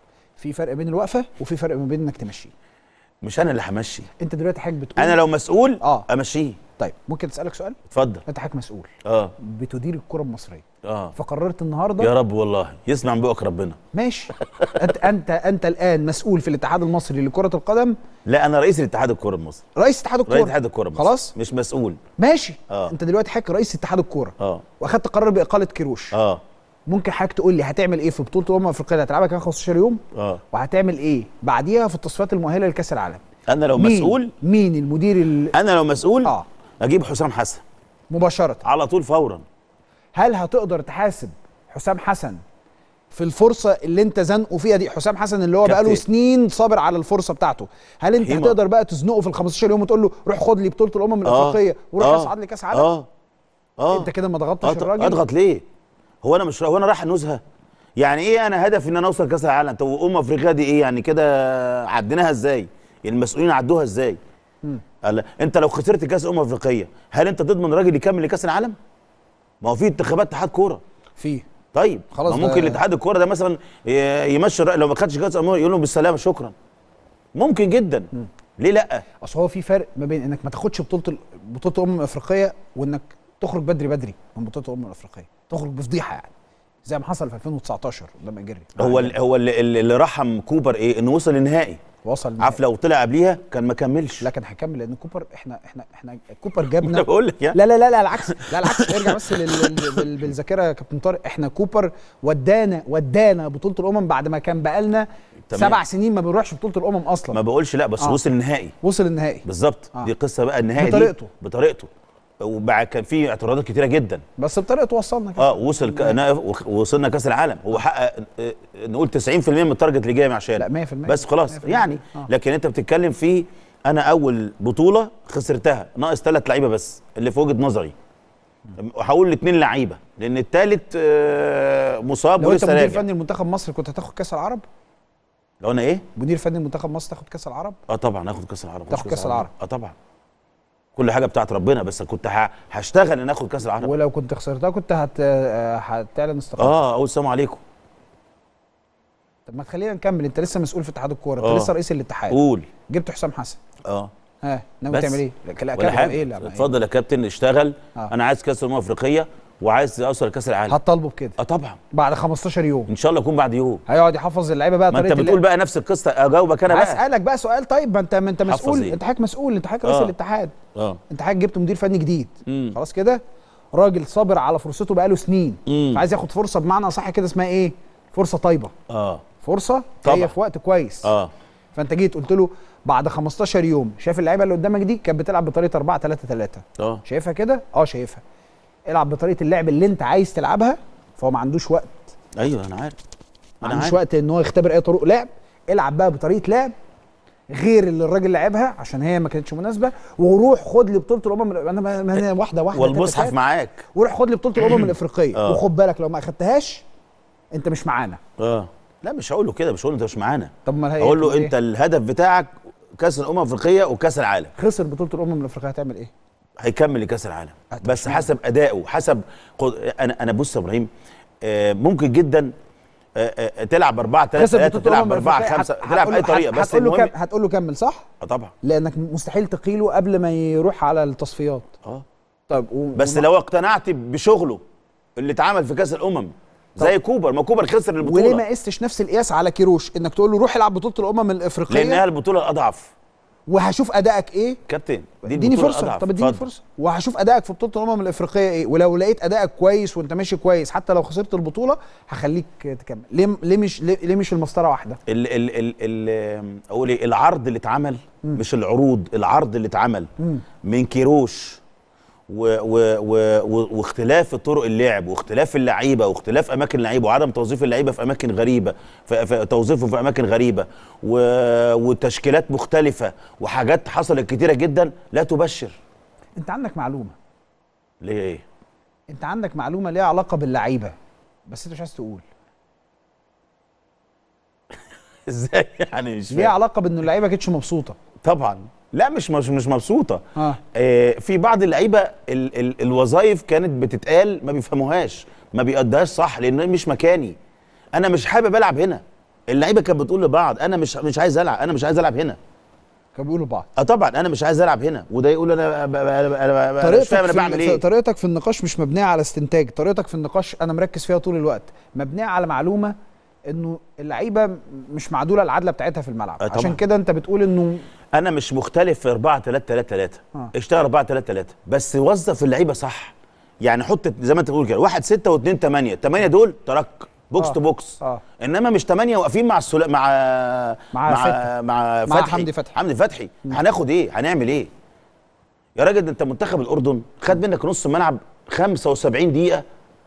في فرق بين الوقفه وفي فرق ما بين انك تمشيه مش انا اللي همشي انت دلوقتي حضرتك بتقول انا لو مسؤول آه. امشيه طيب ممكن اسالك سؤال اتفضل انت حضرتك مسؤول اه بتدير الكره المصريه اه فقررت النهارده يا رب والله يسمع من بقك ربنا ماشي انت انت انت الان مسؤول في الاتحاد المصري لكره القدم لا انا رئيس الاتحاد الكوره المصري رئيس اتحاد الكوره رئيس اتحاد الكوره المصري خلاص مش مسؤول ماشي آه. انت دلوقتي حضرتك رئيس اتحاد الكوره اه واخدت قرار باقاله كيروش اه ممكن حضرتك تقول لي هتعمل ايه في بطوله الامم الافريقيه اللي هتلعبها كمان 15 يوم اه وهتعمل ايه بعديها في التصفيات المؤهله لكاس العالم انا لو مين مسؤول مين المدير ال- انا لو مسؤول اه اجيب حسام حسن مباشره على طول فورا هل هتقدر تحاسب حسام حسن في الفرصه اللي انت زنقه فيها دي حسام حسن اللي هو كابتن. بقاله سنين صابر على الفرصه بتاعته هل انت هيما. هتقدر بقى تزنقه في ال 15 يوم وتقول له روح خد لي بطوله الامم الافريقيه وروح آه. اصعد لي كاس عالم اه اه انت كده ما ضغطتش أضغط- الراجل اضغط ليه هو انا مش هو انا رايح انوزها يعني ايه انا هدفي ان انا اوصل كاس العالم طب امم افريقيا دي ايه يعني كده عديناها ازاي المسؤولين عدوها ازاي قال انت لو خسرت كاس امم افريقيه هل انت تضمن راجل يكمل لكاس العالم ما هو في انتخابات اتحاد كوره فيه طيب خلاص ما ده- ممكن الاتحاد الكوره ده مثلا ي- يمشي الرأي لو ما خدش كاس امم يقول لهم بالسلامه شكرا ممكن جدا ليه لا اصل هو في فرق ما بين انك ما تاخدش بطوله ال- بطوله الامم الافريقيه وانك تخرج بدري بدري من بطوله الامم الافريقيه تخرج بفضيحه يعني زي ما حصل في 2019 قدام الجري هو ال- هو اللي, اللي اللي رحم كوبر ايه انه وصل النهائي وصل عارف لو طلع قبليها كان ما كملش لكن هيكمل لان كوبر احنا احنا احنا كوبر انا جابنا بقول لك يعني لا لا لا لا العكس لا العكس ارجع بس لل- لل- بال- بالذاكره يا كابتن طارق احنا كوبر ودانا ودانا بطوله الامم بعد ما كان بقالنا تمام. سبع سنين ما بنروحش بطوله الامم اصلا ما بقولش لا بس آه. وصل النهائي وصل النهائي بالظبط آه. دي قصه بقى النهائي بطريقته. دي بطريقته وبعد كان في اعتراضات كتيره جدا بس بطريقته وصلنا كده اه وصل ك... نا- وخ- وصلنا كاس العالم هو حقق آه، نقول 90% من التارجت اللي جاي مع شارع لا 100% بس خلاص 100% يعني آه. لكن انت بتتكلم في انا اول بطوله خسرتها ناقص ثلاث لعيبه بس اللي في وجهه نظري وهقول الاثنين لعيبه لان الثالث مصاب لو انت ولسه مدير راجع فني لمنتخب مصر كنت هتاخد كاس العرب لو انا ايه مدير فني لمنتخب مصر تاخد كاس العرب اه طبعا هاخد كاس العرب تاخد كأس العرب. اه طبعا كل حاجه بتاعت ربنا بس كنت ه- هشتغل ان اخد كاس العرب ولو كنت خسرتها كنت هت... آه، هتعلن استقالتك اه اقول السلام عليكم طب ما تخلينا نكمل انت لسه مسؤول في اتحاد الكوره آه. انت لسه رئيس الاتحاد قول جبت حسام حسن اه ها ناوي بس. تعمل ايه؟ لا لا ولا كابتن حاجه ايه لا ما- اتفضل يا كابتن اشتغل آه. انا عايز كاس الامم الافريقيه وعايز اوصل لكاس العالم هتطالبه بكده اه طبعا بعد 15 يوم ان شاء الله يكون بعد يوم هيقعد يحفظ اللعيبه بقى ما انت طريقه بتقول بقى نفس القصه اجاوبك انا بقى هسألك بقى سؤال طيب ما انت ما انت حفظ مسؤول إيه؟ انت حضرتك مسؤول انت حضرتك رئيس آه. الاتحاد اه انت حضرتك جبت مدير فني جديد مم. خلاص كده راجل صابر على فرصته بقاله سنين مم. فعايز ياخد فرصه بمعنى صح كده اسمها ايه فرصه طيبه اه فرصه طبعا. هي في وقت كويس اه فانت جيت قلت له بعد 15 يوم شايف اللعيبه اللي قدامك دي كانت بتلعب بطريقه 4 3 3 اه شايفها كده اه شايفها العب بطريقه اللعب اللي انت عايز تلعبها فهو ما عندوش وقت ايوه انا عارف ما انا عندوش عارف وقت ان هو يختبر اي طرق لعب العب بقى بطريقه لعب غير اللي الراجل لعبها عشان هي ما كانتش مناسبه وروح خد لي بطوله الامم انا ما ما أنا واحده واحده والمصحف تتات. معاك وروح خد لي بطوله الامم الافريقيه آه. وخد بالك لو ما اخدتهاش انت مش معانا اه لا مش هقول له كده مش هقول له انت مش معانا طب ما هي اقول له تبقى انت الهدف بتاعك كاس الامم الافريقيه وكاس العالم خسر بطوله الامم الافريقيه هتعمل ايه؟ هيكمل لكاس العالم طب بس اشمعنى؟ حسب ادائه حسب قد... انا انا بص يا ابراهيم آه، ممكن جدا آه، آه، تلعب 4 3 خسر 3 بطوله تلعب الامم 4 الافريقيه 5 هت- تلعب هتقول باي له- طريقه هت- بس هتقول له كم المهم هتقول له كمل صح؟ اه طبعا لانك مستحيل تقيله قبل ما يروح على التصفيات اه طيب و... بس وما- لو اقتنعت بشغله اللي اتعمل في كاس الامم زي كوبر ما كوبر خسر البطوله وليه ما قستش نفس القياس على كيروش انك تقول له روح العب بطوله الامم الافريقيه لانها البطوله الاضعف وهشوف ادائك ايه كابتن دي اديني البطولة فرصه الأضعف. طب اديني اتفضل. فرصه وهشوف ادائك في بطوله الامم الافريقيه ايه ولو لقيت ادائك كويس وانت ماشي كويس حتى لو خسرت البطوله هخليك تكمل ليه ليه مش ليه, ليه مش المسطره واحده ال ال ال ال اقول ايه العرض اللي اتعمل مش العروض العرض اللي اتعمل من كيروش و و و و واختلاف طرق اللعب واختلاف اللعيبه واختلاف اماكن اللعيبه وعدم توظيف اللعيبه في اماكن غريبه في في توظيفهم في اماكن غريبه و وتشكيلات مختلفه وحاجات حصلت كتيره جدا لا تبشر انت عندك معلومه ليه ايه انت عندك معلومه ليها علاقه باللعيبه بس انت مش عايز تقول ازاي يعني مش ليها فاهم علاقه بان اللعيبه ما كانتش مبسوطه طبعا لا مش مش مش مبسوطه اه آه، في بعض اللعيبه ال ال الوظائف كانت بتتقال ما بيفهموهاش ما بيقدهاش صح لان مش مكاني انا مش حابب العب هنا اللعيبه كانت بتقول لبعض انا مش مش عايز العب انا مش عايز العب هنا كانوا بيقولوا لبعض اه طبعا انا مش عايز العب هنا وده يقول انا ب- ب- انا ب- أنا مش فاهم انا في بعمل في- ايه طريقتك في النقاش مش مبنيه على استنتاج طريقتك في النقاش انا مركز فيها طول الوقت مبنيه على معلومه انه اللعيبه م- مش معدوله العدله بتاعتها في الملعب آه طبعاً. عشان كده انت بتقول انه انا مش مختلف في 4 3 3 3 آه. اشتغل 4 3 3 بس وظف اللعيبه صح يعني حط زي ما انت بتقول كده 1 6 و2 8 8 دول ترك بوكس آه. تو بوكس آه. انما مش 8 واقفين مع السلا... مع مع مع, فتحي. مع مع فتحي حمدي فتحي. حمدي فتحي هناخد ايه هنعمل ايه يا راجل ده انت منتخب الاردن خد منك نص ملعب 75 دقيقه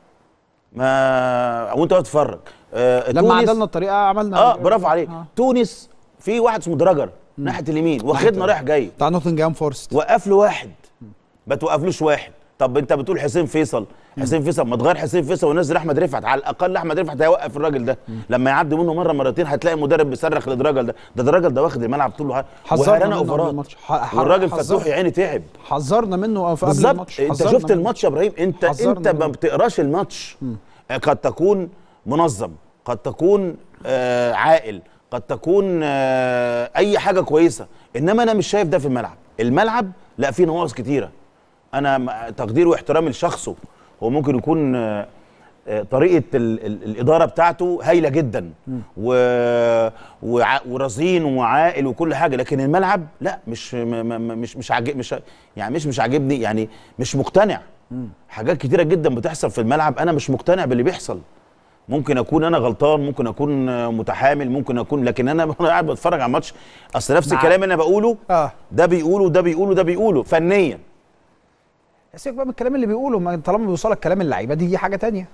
ما وانت واقف تتفرج آه لما تونس- عدلنا الطريقه عملنا اه برافو عليك آه. تونس في واحد اسمه دراجر ناحيه اليمين واخدنا رايح جاي بتاع نوتنجهام فورست وقف له واحد ما توقفلوش واحد طب انت بتقول حسين فيصل حسين فيصل ما تغير حسين فيصل ونزل احمد رفعت على الاقل احمد رفعت هيوقف الراجل ده لما يعدي منه مره مرتين هتلاقي المدرب بيصرخ للراجل ده ده الراجل ده واخد الملعب طول حذرنا وهرانا منه قبل اوفرات الماتش. ح- ح- والراجل حذر- فتوح يا عيني تعب حذرنا منه في قبل بالظبط الماتش انت حذرنا شفت منه. الماتش يا ابراهيم انت حذرنا انت ما منه. بتقراش الماتش قد تكون منظم قد تكون آه عاقل قد تكون آه اي حاجه كويسه انما انا مش شايف ده في الملعب الملعب لا فيه نواقص كتيره انا م- تقدير واحترامي لشخصه هو ممكن يكون آه آه، طريقه ال ال الاداره بتاعته هايله جدا و وع- ورزين وعاقل وكل حاجه لكن الملعب لا مش م م م- مش مش عاجب مش يعني مش مش عاجبني يعني مش مقتنع حاجات كتيره جدا بتحصل في الملعب انا مش مقتنع باللي بيحصل ممكن اكون انا غلطان ممكن اكون آه، متحامل ممكن اكون لكن انا وانا قاعد بتفرج على الماتش اصل نفس مع- الكلام اللي انا بقوله اه ده بيقوله ده بيقوله ده بيقوله فنيا سيبك بقى من الكلام اللي بيقوله ما طالما بيوصلك كلام اللعيبه دي, دي حاجه تانية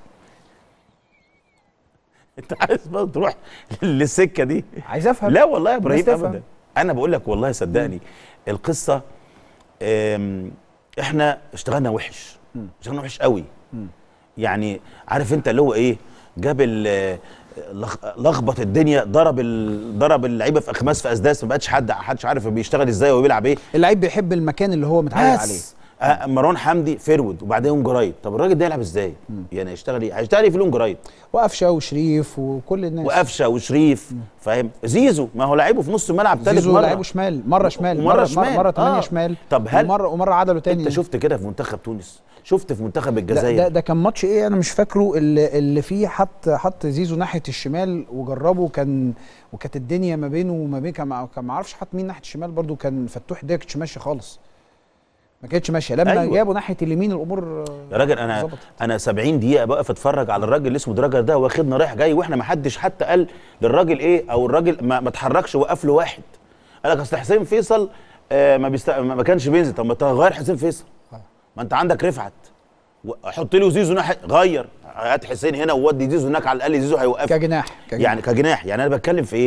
انت عايز بقى تروح للسكه دي عايز افهم لا والله يا ابراهيم الناس تفهم. ابدا انا بقول لك والله صدقني القصه آم، احنا اشتغلنا وحش اشتغلنا وحش قوي يعني عارف انت اللي هو ايه جاب ال لخ- لخبط الدنيا ضرب ال- ضرب اللعيبه في اخماس في اسداس ما بقتش حد حدش عارف بيشتغل ازاي وبيلعب ايه اللعيب بيحب المكان اللي هو متعود عليه بس آه، مروان حمدي فيرود وبعدين يوم جرايد طب الراجل ده يلعب ازاي يعني هيشتغل ايه هيشتغل ايه في لون جرايد وقفشه وشريف وكل الناس وقفشه وشريف فاهم زيزو ما هو لعيبه في نص الملعب ثالث زيزو مره لعبه شمال مره شمال ومرة مره شمال. مره 8 آه. شمال طب هل- ومره ومره عدله تاني انت شفت كده في منتخب تونس شفت في منتخب ده, الجزائر ده, ده كان ماتش ايه انا مش فاكره اللي, اللي فيه حط حط زيزو ناحيه الشمال وجربه كان وكانت الدنيا ما بينه وما بين كان ما كان ما اعرفش حط مين ناحيه الشمال برضو كان فتوح ده كانتش ماشيه خالص ما كانتش ماشيه لما أيوة. أيوة. جابوا ناحيه اليمين الامور يا راجل انا ظبطت. انا 70 دقيقه بقف اتفرج على الراجل اللي اسمه دراجر ده واخدنا رايح جاي واحنا ما حدش حتى قال للراجل ايه او الراجل ما, ما اتحركش وقف له واحد قال لك اصل حسين فيصل آه ما, بيست... ما ما كانش بينزل طب ما تغير حسين فيصل ما انت عندك رفعت حط له زيزو ناحيه غير هات حسين هنا وودي زيزو هناك على الاقل زيزو هيوقف كجناح كجناح. يعني كجناح يعني انا بتكلم في ايه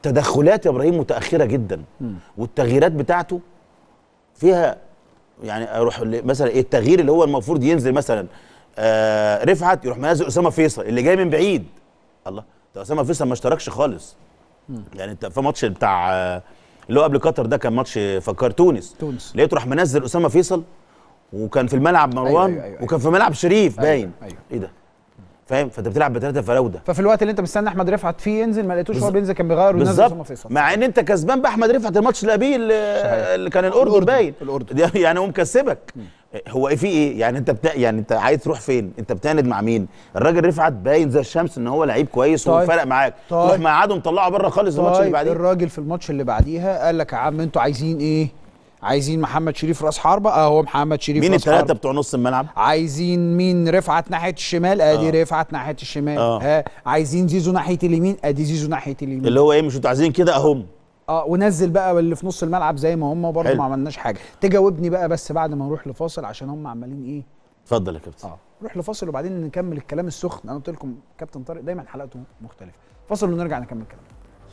تدخلات يا ابراهيم متاخره جدا والتغييرات بتاعته فيها يعني اروح ل- مثلا ايه التغيير اللي هو المفروض ينزل مثلا آه رفعت يروح منزل اسامه فيصل اللي جاي من بعيد الله ده اسامه فيصل ما اشتركش خالص يعني انت في ماتش بتاع آه، اللي هو قبل قطر ده كان ماتش فكر تونس تونس. لقيته راح منزل اسامه فيصل وكان في الملعب مروان أيوة، أيوة. وكان في ملعب شريف أيوة، باين أيوة. ايه ده فاهم فانت بتلعب بثلاثه فراوده ففي الوقت اللي انت مستني احمد رفعت فيه ينزل ما لقيتوش هو بالظبط. بينزل كان بيغير وينزل اسامه بالظبط فيصل مع ان انت كسبان باحمد رفعت الماتش اللي قبليه اللي, اللي كان الاردن, الأردن، باين الأردن. ده يعني هو مكسبك هو ايه في ايه يعني انت بتا... يعني انت عايز تروح فين انت بتعند مع مين الراجل رفعت باين زي الشمس ان هو لعيب كويس طيب. وفرق معاك طيب. تروح مقعده مطلعه بره خالص الماتش اللي طيب بعديه الراجل في الماتش اللي بعديها قال لك يا عم انتوا عايزين ايه عايزين محمد شريف راس حربه اهو محمد شريف مين راس الثلاثه حربة. بتوع نص الملعب عايزين مين رفعت ناحيه الشمال ادي آه. رفعت ناحيه الشمال آه. ها عايزين زيزو ناحيه اليمين ادي زيزو ناحيه اليمين اللي هو ايه مش انتوا عايزين كده اهم اه ونزل بقى اللي في نص الملعب زي ما هم برضه حلو. ما عملناش حاجه تجاوبني بقى بس بعد ما نروح لفاصل عشان هم عمالين ايه اتفضل يا كابتن اه نروح لفاصل وبعدين نكمل الكلام السخن انا قلت لكم كابتن طارق دايما حلقته مختلفه فاصل ونرجع نكمل كلام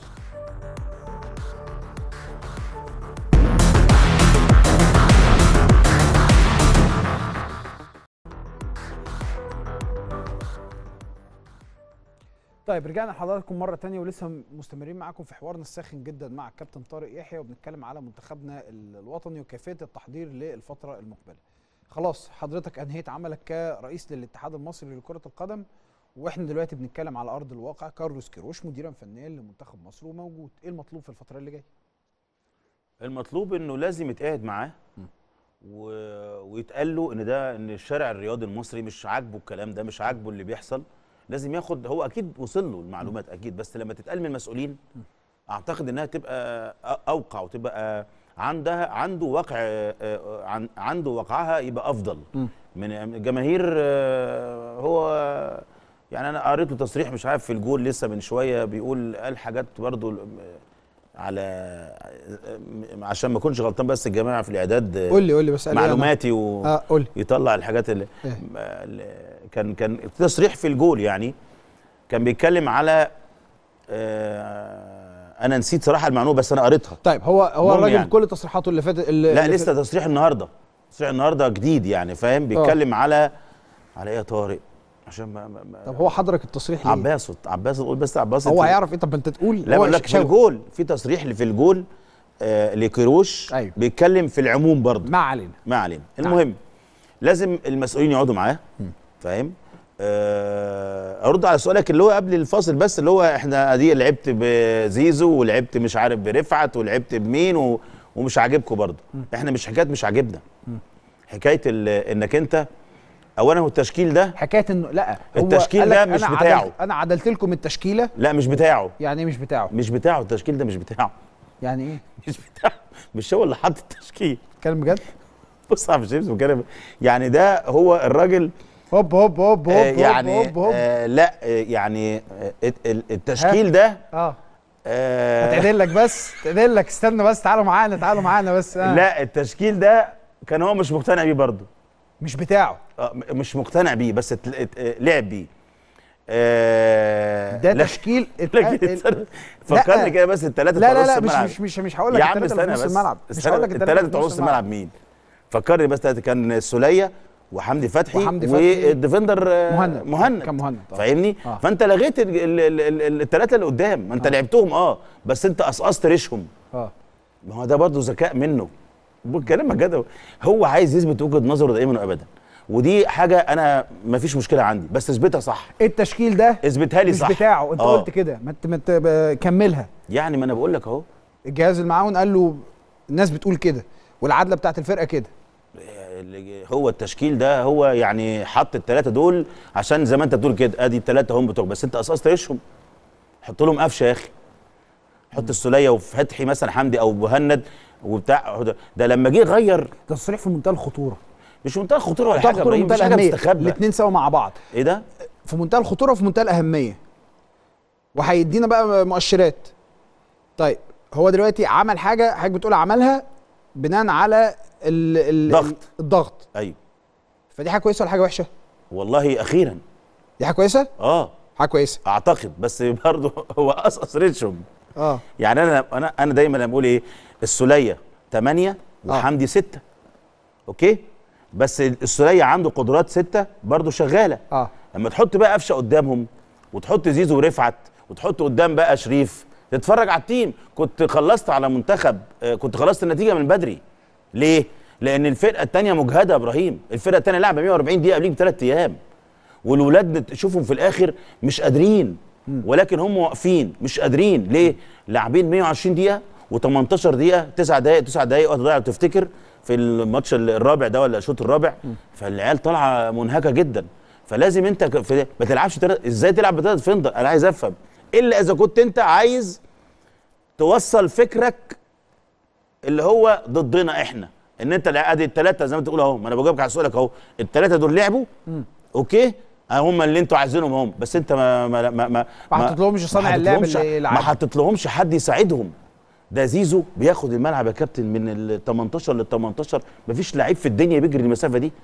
طيب رجعنا لحضراتكم مرة تانية ولسه مستمرين معاكم في حوارنا الساخن جدا مع الكابتن طارق يحيى وبنتكلم على منتخبنا ال- الوطني وكيفية التحضير للفترة المقبلة. خلاص حضرتك أنهيت عملك كرئيس للاتحاد المصري لكرة القدم واحنا دلوقتي بنتكلم على أرض الواقع كارلوس كيروش مديرا فنيا لمنتخب مصر وموجود، إيه المطلوب في الفترة اللي جاية؟ المطلوب انه لازم يتقعد معاه و... ويتقال له ان ده ان الشارع الرياضي المصري مش عاجبه الكلام ده مش عاجبه اللي بيحصل لازم ياخد هو اكيد وصل له المعلومات اكيد بس لما تتقال من المسؤولين اعتقد انها تبقى أ- اوقع وتبقى عندها عنده واقع آه، آه، عن- عنده واقعها يبقى افضل من الجماهير آه، هو يعني انا قريت له تصريح مش عارف في الجول لسه من شويه بيقول قال حاجات برضو على عشان ما اكونش غلطان بس الجماعه في الاعداد قول لي قول لي بس قال إيه أنا؟ معلوماتي و... اه قول لي يطلع الحاجات اللي إيه؟ اللي كان كان تصريح في الجول يعني كان بيتكلم على آه انا نسيت صراحه المعلومه بس انا قريتها طيب هو هو المهم الراجل يعني. كل تصريحاته اللي فاتت اللي لا اللي لسه تصريح النهارده تصريح النهارده جديد يعني فاهم بيتكلم على على ايه يا طارق عشان ما, ما, ما طب هو حضرك التصريح ليه؟ عباس عباس قول بس عباس هو أنت- هيعرف ايه طب انت تقول لا هو بقول لك في شاور. الجول في تصريح اللي في الجول آه لكيروش أيوه. بيتكلم في العموم برضه ما علينا ما علينا المهم لازم المسؤولين يقعدوا معاه فاهم آه، ارد على سؤالك اللي هو قبل الفاصل بس اللي هو احنا ادي لعبت بزيزو ولعبت مش عارف برفعت ولعبت بمين و... ومش عاجبكم برضه احنا مش حكايه مش عاجبنا حكايه ال... انك انت اولا هو التشكيل ده حكايه انه لا هو التشكيل قال لك ده مش أنا بتاعه. عدلت انا عدلت لكم التشكيله لا مش بتاعه يعني ايه مش بتاعه مش بتاعه التشكيل ده مش بتاعه يعني ايه مش بتاعه مش هو اللي حط التشكيل كلام بجد بص يا عم شيبس بتكلم يعني ده هو الراجل هوب هوب هوب هوب آه هوب يعني هوب هوب آه لا آه يعني آه الت- ال- التشكيل ده اه آه هتعدل لك بس تعدل لك استنى بس تعالوا معانا تعالوا معانا بس آه. لا التشكيل ده كان هو مش مقتنع بيه برضه مش بتاعه آه م- مش مقتنع بيه بس ات- ات- آه، لعب بيه آه ده لا- تشكيل ات- لكن ال- استنى، فكرني كده بس الثلاثه لا بتوع لا نص لا مش الملعب. مش مش مش هقول لك يا عم التلاتة اللي استنى في نص بس الملعب مش هقول لك الثلاثه بتوع نص الملعب مين فكرني بس تلاتة كان السوليه وحمدي فتحي وحمدي فتحي. والديفندر آه، مهند. مهند كان مهند، آه. فاهمني آه. فانت لغيت الثلاثه اللي قدام ما انت لعبتهم اه بس انت قصقصت ريشهم اه ما هو ده برضه ذكاء منه بكلمك كده هو عايز يثبت وجهه نظره دائما وابدا ودي حاجه انا ما فيش مشكله عندي بس اثبتها صح التشكيل ده اثبتها لي مش صح بتاعه انت آه. قلت كده ما انت ما انت ب- كملها يعني ما انا بقول لك اهو الجهاز المعاون قال له الناس بتقول كده والعدله بتاعت الفرقه كده اللي- هو التشكيل ده هو يعني حط الثلاثه دول عشان زي ما انت بتقول كده ادي الثلاثه هم بتوعك بس انت قصقصت ريشهم حط لهم قفشه يا اخي حط السوليه وفتحي مثلا حمدي او مهند وبتاع ده, ده لما جه غير ده تصريح في منتهى الخطوره مش منتهى الخطوره ولا منتهى حاجه الخطوره إبراهيم، ومنتهى مش حاجه الاهميه مستخبى الاثنين سوا مع بعض ايه ده؟ في منتهى الخطوره وفي منتهى الاهميه وهيدينا بقى مؤشرات طيب هو دلوقتي عمل حاجه حضرتك بتقول عملها بناء على ال ال ضغط. الضغط ايوه فدي حاجه كويسه ولا حاجه وحشه والله اخيرا دي حاجه كويسه اه حاجه كويسه اعتقد بس برضه هو قصقص ريشهم اه يعني انا انا انا دايما لما بقول ايه السوليه 8 وحمدي 6 اوكي بس السوليه عنده قدرات 6 برضه شغاله اه لما تحط بقى قفشه قدامهم وتحط زيزو ورفعت وتحط قدام بقى شريف تتفرج على التيم كنت خلصت على منتخب آه، كنت خلصت النتيجه من بدري ليه لان الفرقه الثانيه مجهده يا ابراهيم الفرقه الثانيه لعبه 140 دقيقه قبليك بثلاث ايام والولاد تشوفهم في الاخر مش قادرين ولكن هم واقفين مش قادرين ليه لاعبين 120 دقيقه و18 دقيقه 9 دقائق 9 دقائق وقت ضايع لو تفتكر في الماتش الرابع ده ولا الشوط الرابع فالعيال طالعه منهكه جدا فلازم انت ك- في ما تلعبش تلات ازاي تلعب بثلاث فندق انا عايز افهم الا اذا كنت انت عايز توصل فكرك اللي هو ضدنا احنا ان انت لا- ادي الثلاثه زي ما انت تقول اهو ما انا بجاوبك على سؤالك اهو الثلاثه دول لعبوا اوكي اه هم اللي انتوا عايزينهم هم بس انت ما ما ما ما ما حطيتلهمش صانع ما اللعب حطيتلهمش- اللي يلعبهم. ما حطيتلهمش حد يساعدهم ده زيزو بياخد الملعب يا كابتن من ال 18 لل 18 مفيش لعيب في الدنيا بيجري المسافه دي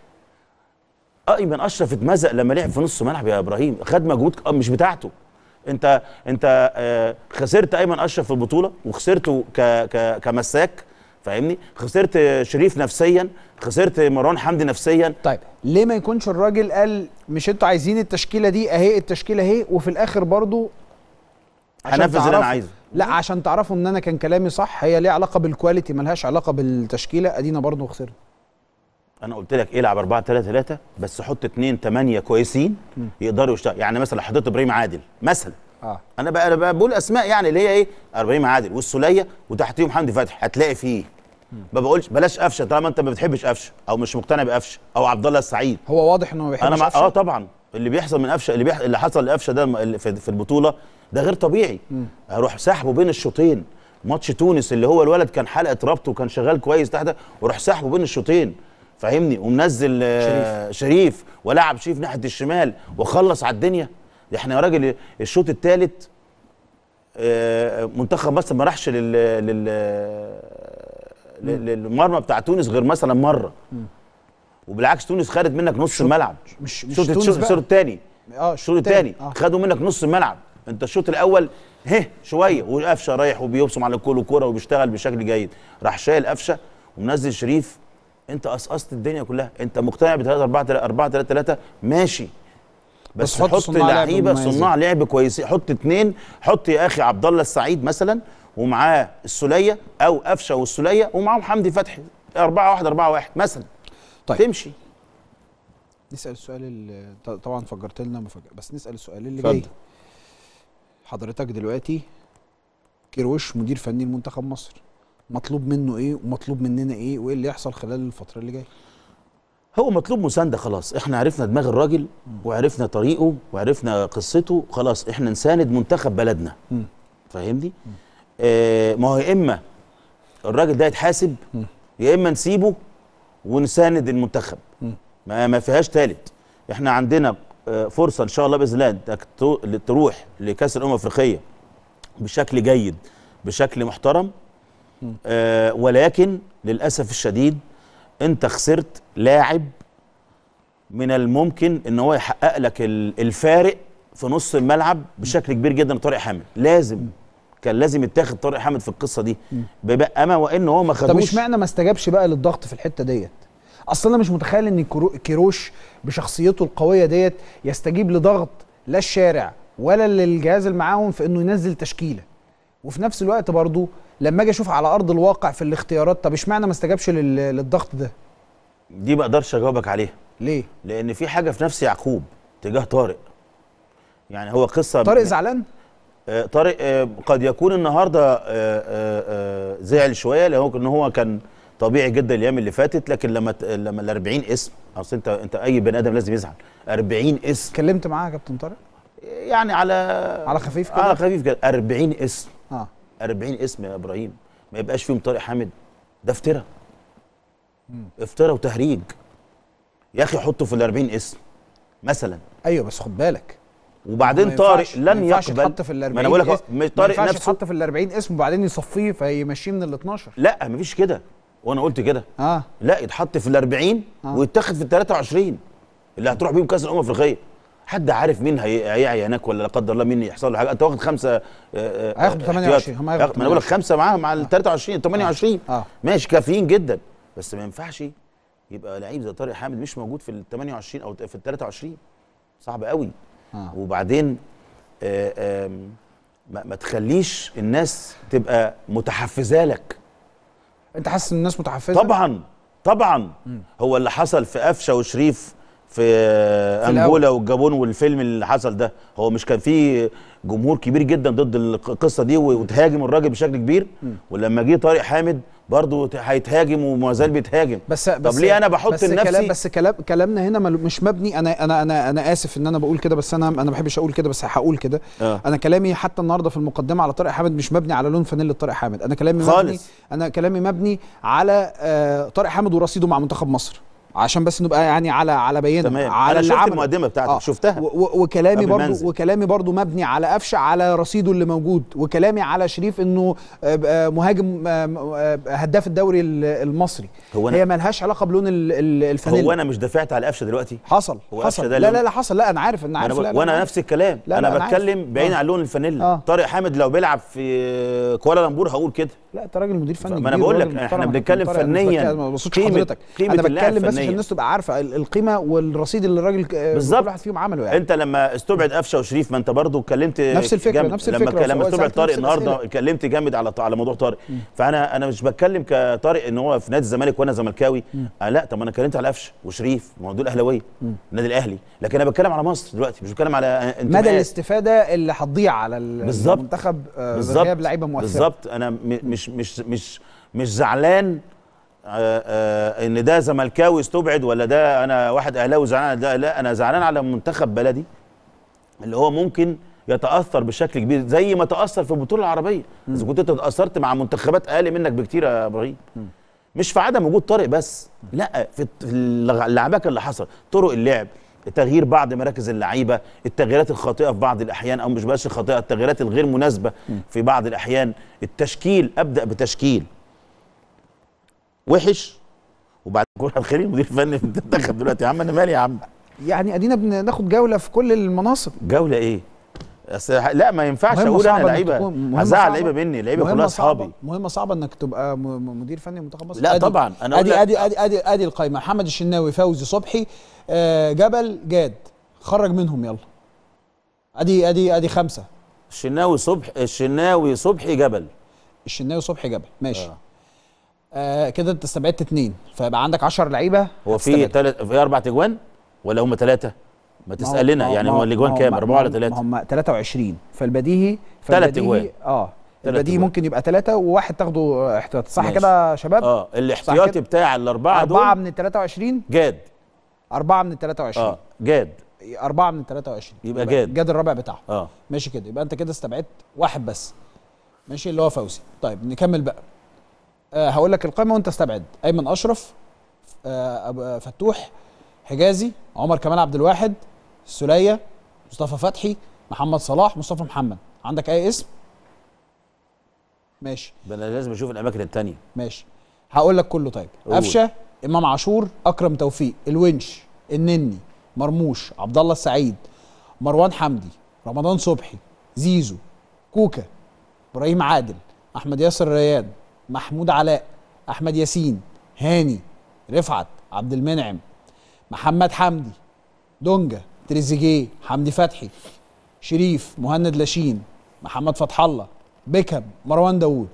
ايمن اشرف اتمزق لما لعب في نص ملعب يا ابراهيم خد مجهود ك- مش بتاعته انت انت آه، خسرت ايمن اشرف في البطوله وخسرته ك ك كمساك فاهمني خسرت شريف نفسيا خسرت مروان حمدي نفسيا طيب ليه ما يكونش الراجل قال مش انتوا عايزين التشكيله دي اهي التشكيله اهي وفي الاخر برضو عشان هنفذ اللي انا تعرفوا- عايزه لا عشان تعرفوا ان انا كان كلامي صح هي ليها علاقه بالكواليتي ملهاش علاقه بالتشكيله ادينا برضو خسرنا انا قلت لك العب 4 3 3 بس حط اثنين 8 كويسين يقدروا يشتغلوا يعني مثلا حطيت ابراهيم عادل مثلا اه انا بقى انا بقى بقول اسماء يعني اللي هي ايه ابراهيم عادل والسوليه وتحتيهم حمدي فتحي هتلاقي فيه ما بقولش بلاش قفشه طالما انت ما بتحبش قفشه او مش مقتنع بقفشه او عبد الله السعيد هو واضح انه ما بيحبش انا مع قفشة. اه طبعا اللي بيحصل من قفشه اللي بيح... اللي حصل لقفشه ده الم- اللي في في البطوله ده غير طبيعي اروح سحبه بين الشوطين ماتش تونس اللي هو الولد كان حلقه ربط وكان شغال كويس تحت وراح سحبه بين الشوطين فاهمني ومنزل آه شريف, شريف ولعب شريف ناحيه الشمال وخلص على الدنيا ده احنا يا راجل الشوط الثالث منتخب مصر ما راحش لل لل لل- للمرمى بتاع تونس غير مثلا مره وبالعكس تونس خدت منك نص الملعب مش- مش الشوط تونس الشوط بقى. الشوط الثاني اه الشوط الثاني آه. خدوا منك نص الملعب انت الشوط الاول هه شويه وقفشه رايح وبيبصم على كل كوره وبيشتغل بشكل جيد راح شايل قفشه ومنزل شريف انت قصقصت الدنيا كلها انت مقتنع ب 3 4 4 3 3 ماشي بس, بس حط حط صناع لعب لعيبه مميزين. صناع لعب كويسين حط اثنين حط يا اخي عبد الله السعيد مثلا ومعاه السوليه او قفشه والسوليه ومعاهم حمدي فتحي 4 1 4 1 مثلا طيب. تمشي نسال السؤال اللي ط- طبعا فجرت لنا مفاجاه بس نسال السؤال اللي اتفضل. جاي حضرتك دلوقتي كيروش مدير فني لمنتخب مصر مطلوب منه ايه ومطلوب مننا ايه وايه اللي يحصل خلال الفتره اللي جايه هو مطلوب مسانده خلاص احنا عرفنا دماغ الراجل وعرفنا طريقه وعرفنا قصته خلاص احنا نساند منتخب بلدنا مم. فاهمني آه ما هو يا اما الراجل ده يتحاسب يا اما نسيبه ونساند المنتخب ما ما فيهاش تالت احنا عندنا آه، فرصه ان شاء الله باذن الله انك تو- تروح لكاس الامم الافريقيه بشكل جيد بشكل محترم آه ولكن للاسف الشديد انت خسرت لاعب من الممكن ان هو يحقق لك ال- الفارق في نص الملعب بشكل كبير جدا طارق حامد لازم كان لازم يتاخد طارق حامد في القصه دي بيبقى اما وان هو ما طب خدوش اشمعنى ما استجابش بقى للضغط في الحته ديت اصل انا مش متخيل ان كرو- كيروش بشخصيته القويه ديت يستجيب لضغط لا الشارع ولا للجهاز المعاون في انه ينزل تشكيله وفي نفس الوقت برضو لما اجي اشوف على ارض الواقع في الاختيارات طب اشمعنى ما استجابش لل- للضغط ده دي ما اقدرش اجاوبك عليها ليه لان في حاجه في نفس يعقوب تجاه طارق يعني هو قصه طارق زعلان آه، طارق آه، قد يكون النهارده آه، آه، آه، زعل شويه لان هو ان هو كان طبيعي جدا الايام اللي فاتت لكن لما ت- لما ال 40 اسم اصل انت انت اي بني ادم لازم يزعل 40 اسم اتكلمت معاه يا كابتن طارق يعني على على خفيف كده؟ على خفيف كده 40 اسم اه 40 اسم يا ابراهيم ما يبقاش فيهم طارق حامد ده افترا افترا وتهريج يا اخي حطه في ال 40 اسم مثلا ايوه بس خد بالك وبعدين ما طارق ينفعش- ما لن ينفعش يقبل يتحط في ال 40 ما انا بقول لك اسم. مش ما طارق ينفعش نفسه يتحط في ال 40 اسم وبعدين يصفيه فيمشيه من ال 12 لا مفيش كده وانا قلت كده اه لا يتحط في ال 40 آه. ويتاخد في ال 23 اللي هتروح بيهم كاس الامم الافريقيه حد عارف مين هي- هيعي هناك ولا لا قدر الله مين يحصل له حاجه انت واخد خمسه آه، آه، هياخدوا آه، 28 احتياطي. هم هياخدوا ما انا بقول لك خمسه معاهم مع ال 23 28 آه. ماشي كافيين جدا بس ما ينفعش يبقى لعيب زي طارق حامد مش موجود في ال 28 او في ال 23 صعب قوي آه. وبعدين آه، آم، ما, ما تخليش الناس تبقى متحفزه لك انت حاسس ان الناس متحفزه طبعا طبعا هو اللي حصل في قفشه وشريف في, في انجولا والجابون والفيلم اللي حصل ده هو مش كان في جمهور كبير جدا ضد القصه دي وتهاجم الراجل بشكل كبير ولما جه طارق حامد برضه هيتهاجم وما زال بيتهاجم بس طب بس ليه انا بحط بس لنفسي كلام بس كلام كلامنا هنا مل- مش مبني انا انا انا انا اسف ان انا بقول كده بس انا انا ما بحبش اقول كده بس هقول كده آه. انا كلامي حتى النهارده في المقدمه على طارق حامد مش مبني على لون فانيلا طارق حامد انا كلامي مبني خالص. انا كلامي مبني على آه طارق حامد ورصيده مع منتخب مصر عشان بس نبقى يعني على على بينه تمام. على أنا اللي شفت عمله. المقدمة بتاعتك، شفتها. و- و- وكلامي قبل ما برضو أنزل. وكلامي برضو مبني على قفشه على رصيده اللي موجود وكلامي على شريف انه آه، آه، مهاجم آه، آه، هداف الدوري ال- المصري هو أنا- هي ملهاش علاقه بلون ال- ال- الفانيلا هو انا مش دافعت على قفشه دلوقتي حصل هو حصل قفشة ده لا اللي- لا لا حصل لا انا عارف انا أنا عارف بقول- لا لا وانا أنا نفس الكلام لا، انا لا، أنا بتكلم عارف. بعيد آه. عن لون الفانيلا آه. طارق حامد لو بيلعب في كوالالمبور هقول كده لا انت راجل مدير فني ما أنا كبير بقول لك وراجل إحنا محترم. بنتكلم طارق، أنا مش فنياً. بتكلم- ما بقصدش قيمة- حضرتك قيمة انا اللاعب بتكلم بس عشان فنياً. الناس تبقى عارفه ال- القيمه والرصيد اللي الراجل ك- بالظبط. كل واحد فيهم عمله يعني انت لما استبعد قفشه وشريف ما انت برضو اتكلمت نفس الفكرة، جامد. نفس لما الفكرة، لما وسألت استبعد نفس طارق النهارده الأسئلة. اتكلمت جامد على على موضوع طارق فانا انا مش بتكلم كطارق ان هو في نادي الزمالك وانا زملكاوي آه لا طب ما انا اتكلمت على قفشه وشريف ما هو دول اهلاويه النادي الاهلي لكن انا بتكلم على مصر دلوقتي مش بتكلم على مدى انتماءات. الاستفاده اللي هتضيع على ال- بالظبط. المنتخب آه، بالظبط بغياب لعيبه مؤثره بالظبط انا م- مش مش مش مش زعلان آه، آه، ان ده زملكاوي استبعد ولا ده انا واحد اهلاوي زعلان على ده لا انا زعلان على منتخب بلدي اللي هو ممكن يتاثر بشكل كبير زي ما تاثر في البطوله العربيه اذا كنت انت تاثرت مع منتخبات اقل منك بكتير يا ابراهيم مش في عدم وجود طارق بس لا في في اللعبكه اللي حصل طرق اللعب تغيير بعض مراكز اللعيبه التغييرات الخاطئه في بعض الاحيان او مش بس الخاطئه التغييرات الغير مناسبه في بعض الاحيان التشكيل ابدا بتشكيل وحش وبعد كل الخير مدير فني في المنتخب دلوقتي يا عم انا مالي يا عم يعني ادينا بناخد جوله في كل المناصب جوله ايه أصل لا ما ينفعش مهمة اقول انا صعبة إنك لعيبه تكون- مهمة هزعل صعبة- لعيبه مني لعيبه مهمة كلها صعبة اصحابي مهمة صعبة انك تبقى م- م- مدير فني منتخب مصر لا أدي- طبعا، أنا أقول ادي لك- ادي ادي ادي ادي القايمة محمد الشناوي فوزي صبحي آه، جبل جاد خرج منهم يلا ادي ادي ادي خمسة الشناوي صبح الشناوي صبحي جبل الشناوي صبحي جبل ماشي آه. آه. آه كده انت استبعدت اتنين فيبقى عندك 10 لعيبه هو في تلت في اربع تجوان ولا هم ثلاثه ما تسال لنا يعني هو الاجوان كام اربعه ولا ثلاثه هم 23 فالبديهي تلات فالبديهي- أجوان. اه تلات البديهي أجوان. ممكن يبقى ثلاثة وواحد تاخده احتياطي صح ماشي. كده يا شباب؟ اه الاحتياطي كده؟ بتاع الاربعه أربعة دول من ال 23 جاد أربعة من ال 23 اه جاد أربعة من ال 23 يبقى جاد. جاد الرابع بتاعه اه ماشي كده يبقى أنت كده استبعدت واحد بس ماشي اللي هو فوزي طيب نكمل بقى آه هقول لك القائمة وأنت استبعد أيمن أشرف آه أب- آه، فتوح حجازي عمر كمال عبد الواحد سلية مصطفى فتحي محمد صلاح مصطفى محمد عندك أي اسم؟ ماشي ده انا لازم اشوف الاماكن الثانيه ماشي هقول لك كله طيب قول. قفشه امام عاشور اكرم توفيق الونش النني مرموش عبد الله السعيد مروان حمدي رمضان صبحي زيزو كوكا ابراهيم عادل احمد ياسر ريان محمود علاء احمد ياسين هاني رفعت عبد المنعم محمد حمدي دونجا تريزيجيه حمدي فتحي شريف مهند لاشين محمد فتح الله بيكهام مروان داوود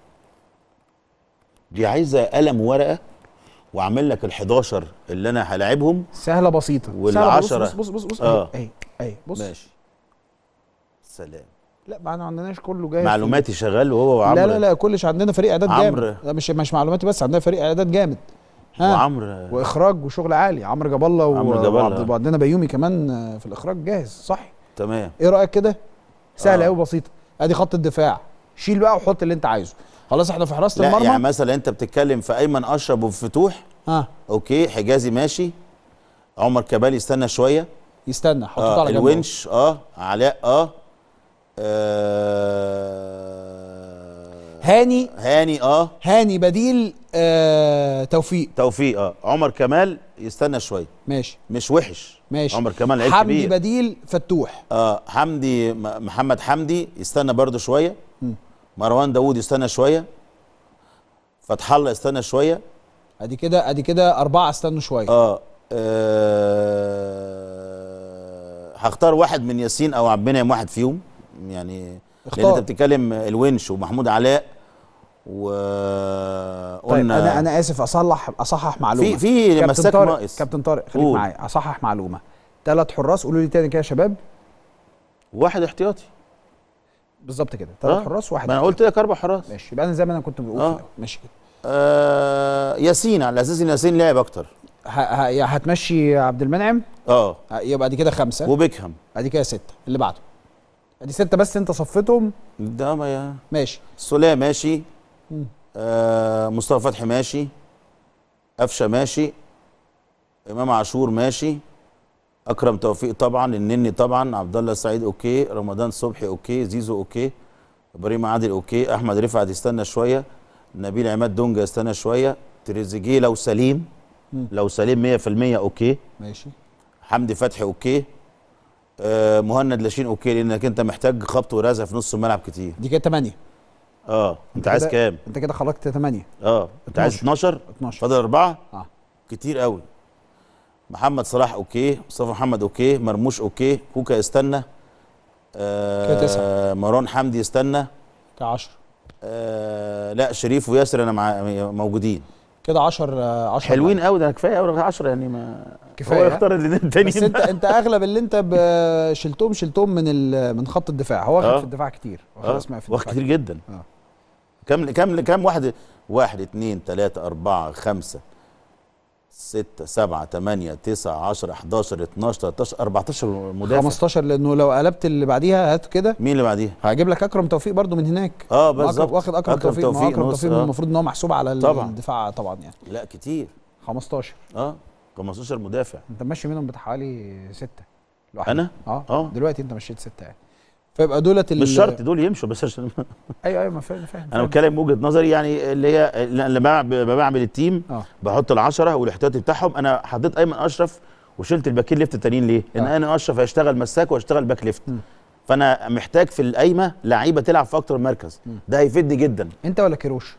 دي عايزه قلم وورقه واعمل لك ال11 اللي انا هلاعبهم سهله بسيطه والعشرة. سهلة بص بص بص بص آه. اهي اهي بص ماشي سلام لا ما احنا عندناش كله جاي معلوماتي شغال وهو وعمرو لا لا لا كلش عندنا فريق اعداد عمرو. جامد لا مش مش معلوماتي بس عندنا فريق اعداد جامد ها وعمرو واخراج وشغل عالي عمرو جاب الله و- عمرو جاب الله. وعبد- وعندنا بيومي كمان آه، في الاخراج جاهز صح تمام ايه رايك كده سهله آه. قوي بسيطه ادي خط الدفاع شيل بقى وحط اللي انت عايزه خلاص احنا في حراسه لا المرمى يعني مثلا انت بتتكلم في ايمن اشرف وفتوح ها اوكي حجازي ماشي عمر كبالي استنى شويه يستنى حطه اه على جنب أهو. الونش اه علاء اه, آه هاني هاني اه هاني بديل آه توفيق توفيق اه عمر كمال يستنى شويه ماشي مش وحش ماشي عمر كمال لعيب حمدي كبير بديل فتوح اه حمدي م- محمد حمدي يستنى برضو شويه مروان داوود يستنى شويه فتح الله يستنى شويه ادي كده ادي كده اربعه استنوا شويه اه, آه هختار واحد من ياسين او عبد المنعم واحد فيهم يعني لان اختار. انت بتتكلم الونش ومحمود علاء و طيب انا انا اسف اصلح اصحح معلومه في في كابتن مساك طارق ناقص كابتن طارق خليك قول. معايا اصحح معلومه ثلاث حراس قولوا لي تاني كده يا شباب واحد احتياطي بالظبط كده ثلاث آه. حراس واحد ما انا قلت لك اربع حراس ماشي يبقى انا زي ما انا كنت بقول آه. في الأول. ماشي كده آه ياسين على اساس ان ياسين لعب اكتر ه- ه- يا هتمشي عبد المنعم اه ه- يبقى ادي كده خمسه وبيكهام ادي كده سته اللي بعده ادي سته بس انت صفيتهم ده ما يا ماشي سوليه ماشي مم. آه مصطفى فتحي ماشي قفشه ماشي امام عاشور ماشي اكرم توفيق طبعا النني طبعا عبد الله السعيد اوكي رمضان صبحي اوكي زيزو اوكي ابراهيم عادل اوكي احمد رفعت يستنى شويه نبيل عماد دونجا يستنى شويه تريزيجيه لو سليم مم. لو سليم 100% اوكي ماشي حمدي فتحي اوكي آه مهند لاشين اوكي لانك انت محتاج خبط ورزع في نص الملعب كتير دي كده 8 اه انت عايز كده- كام انت كده خرجت 8 اه انت عايز 12 12 فاضل اربعه اه كتير قوي محمد صلاح اوكي مصطفى محمد اوكي مرموش اوكي كوكا يستنى كده آه تسعة. مروان حمدي يستنى كده 10 آه لا شريف وياسر انا مع موجودين كده 10 10 حلوين قوي ده كفايه قوي 10 يعني ما كفاية. هو يختار اللي التاني بس انت انت اغلب اللي انت ب- شلتهم شلتهم من ال- من خط الدفاع هو واخد اه. في الدفاع كتير واخد اه اسماء في واخد الدفاع كتير جدا اه. كم كم كم واحد واحد اتنين تلاته اربعه خمسه ستة سبعة تمانية تسعة عشرة 11 12 13 14 مدافع 15 لانه لو قلبت اللي بعديها هات كده مين اللي بعديها؟ هجيب لك اكرم توفيق برضو من هناك اه ما أكرم- بالظبط واخد اكرم, أكرم توفيق, ما هو توفيق اكرم نص، توفيق آه. المفروض ان هو محسوب على ال- طبعا. الدفاع طبعا يعني لا كتير 15 اه 15 مدافع انت ماشي منهم بتاع حوالي 6 أنا؟ اه آه. دلوقتي انت مشيت 6 يعني فيبقى دولت ال- مش شرط دول يمشوا بس عشان ايوه ايوه ما فاهم فاهم انا فاهم. بتكلم بوجهه نظري يعني اللي هي اللي لما بعمل التيم اه بحط العشرة والاحتياطي بتاعهم انا حطيت ايمن اشرف وشلت الباكين ليفت التانيين ليه؟ لان آه. ايمن اشرف هيشتغل مساك وهيشتغل باك ليفت م. فانا محتاج في القايمه لعيبه تلعب في اكتر من مركز ده هيفيدني جدا انت ولا كيروش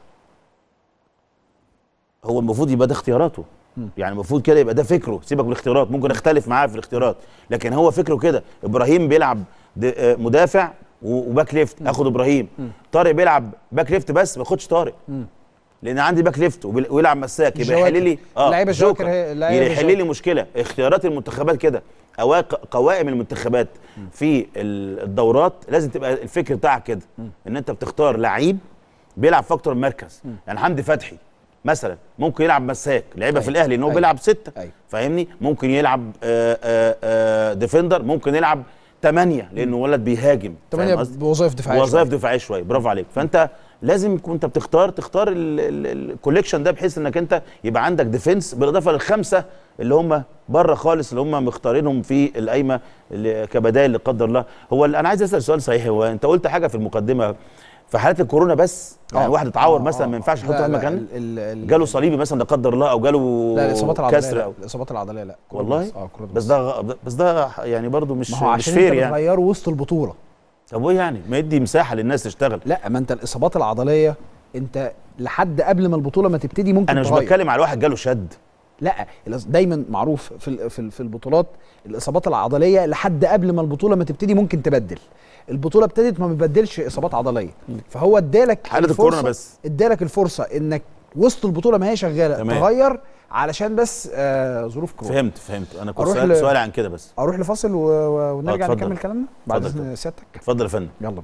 هو المفروض يبقى ده اختياراته مم. يعني المفروض كده يبقى ده فكره سيبك من الاختيارات ممكن اختلف معاه في الاختيارات لكن هو فكره كده ابراهيم بيلعب د- آه، مدافع و- وباك ليفت اخد ابراهيم طارق بيلعب باك ليفت بس ما اخدش طارق مم. لان عندي باك ليفت وبيل- ويلعب مساك يبقى الجواكر. يحل لي اللعيبة الجواكر جوكر. هي- اللعيبة يحل لي مشكله اختيارات المنتخبات كده أواق- قوائم المنتخبات في ال- الدورات لازم تبقى الفكر بتاعك كده ان انت بتختار لعيب بيلعب في اكتر من مركز يعني حمدي فتحي مثلا ممكن يلعب مساك لعيبه في أيوة. الاهلي ان هو أيوة. بيلعب سته أيوة. فاهمني ممكن يلعب آه، آه، آه، ديفندر ممكن يلعب ثمانية لانه ولد بيهاجم فاهم 8 قصدي؟ بوظائف دفاعيه وظائف دفاعيه شويه برافو عليك فانت لازم وانت بتختار تختار الكوليكشن ده بحيث انك انت يبقى عندك ديفنس بالاضافه للخمسه اللي هم بره خالص اللي هم مختارينهم في القايمه اللي كبدائل لا قدر الله هو ال- انا عايز اسال سؤال صحيح هو انت قلت حاجه في المقدمه في حالات الكورونا بس يعني آه. واحد اتعور آه، مثلا آه، ما ينفعش لا، نحطه في لا، مكان ال- ال- ال- جاله صليبي مثلا لا قدر الله او جاله لا الاصابات العضليه كسر لا أو الاصابات العضليه لا كورونا والله بس. اه كورونا بس ده غ- بس ده يعني برضو مش ما هو مش عشان فير انت يعني بتغيره وسط البطوله طب وايه يعني ما يدي مساحه للناس تشتغل لا ما انت الاصابات العضليه انت لحد قبل ما البطوله ما تبتدي ممكن انا مش تغير. بتكلم على واحد جاله شد لا الإص- دايما معروف في ال- في ال- في البطولات الاصابات العضليه لحد قبل ما البطوله ما تبتدي ممكن تبدل البطوله ابتدت ما بتبدلش اصابات عضليه فهو ادالك حالة الفرصة- الكورونا بس. ادالك الفرصه انك وسط البطوله ما هي شغاله تمام. تغير علشان بس آه ظروف كورونا فهمت فهمت انا كنت أروح سؤال ل- سؤالي عن كده بس اروح لفاصل و... و... ونرجع اتفضل. نكمل كلامنا بعد اتفضل. اذن سيادتك اتفضل يا فندم يلا بينا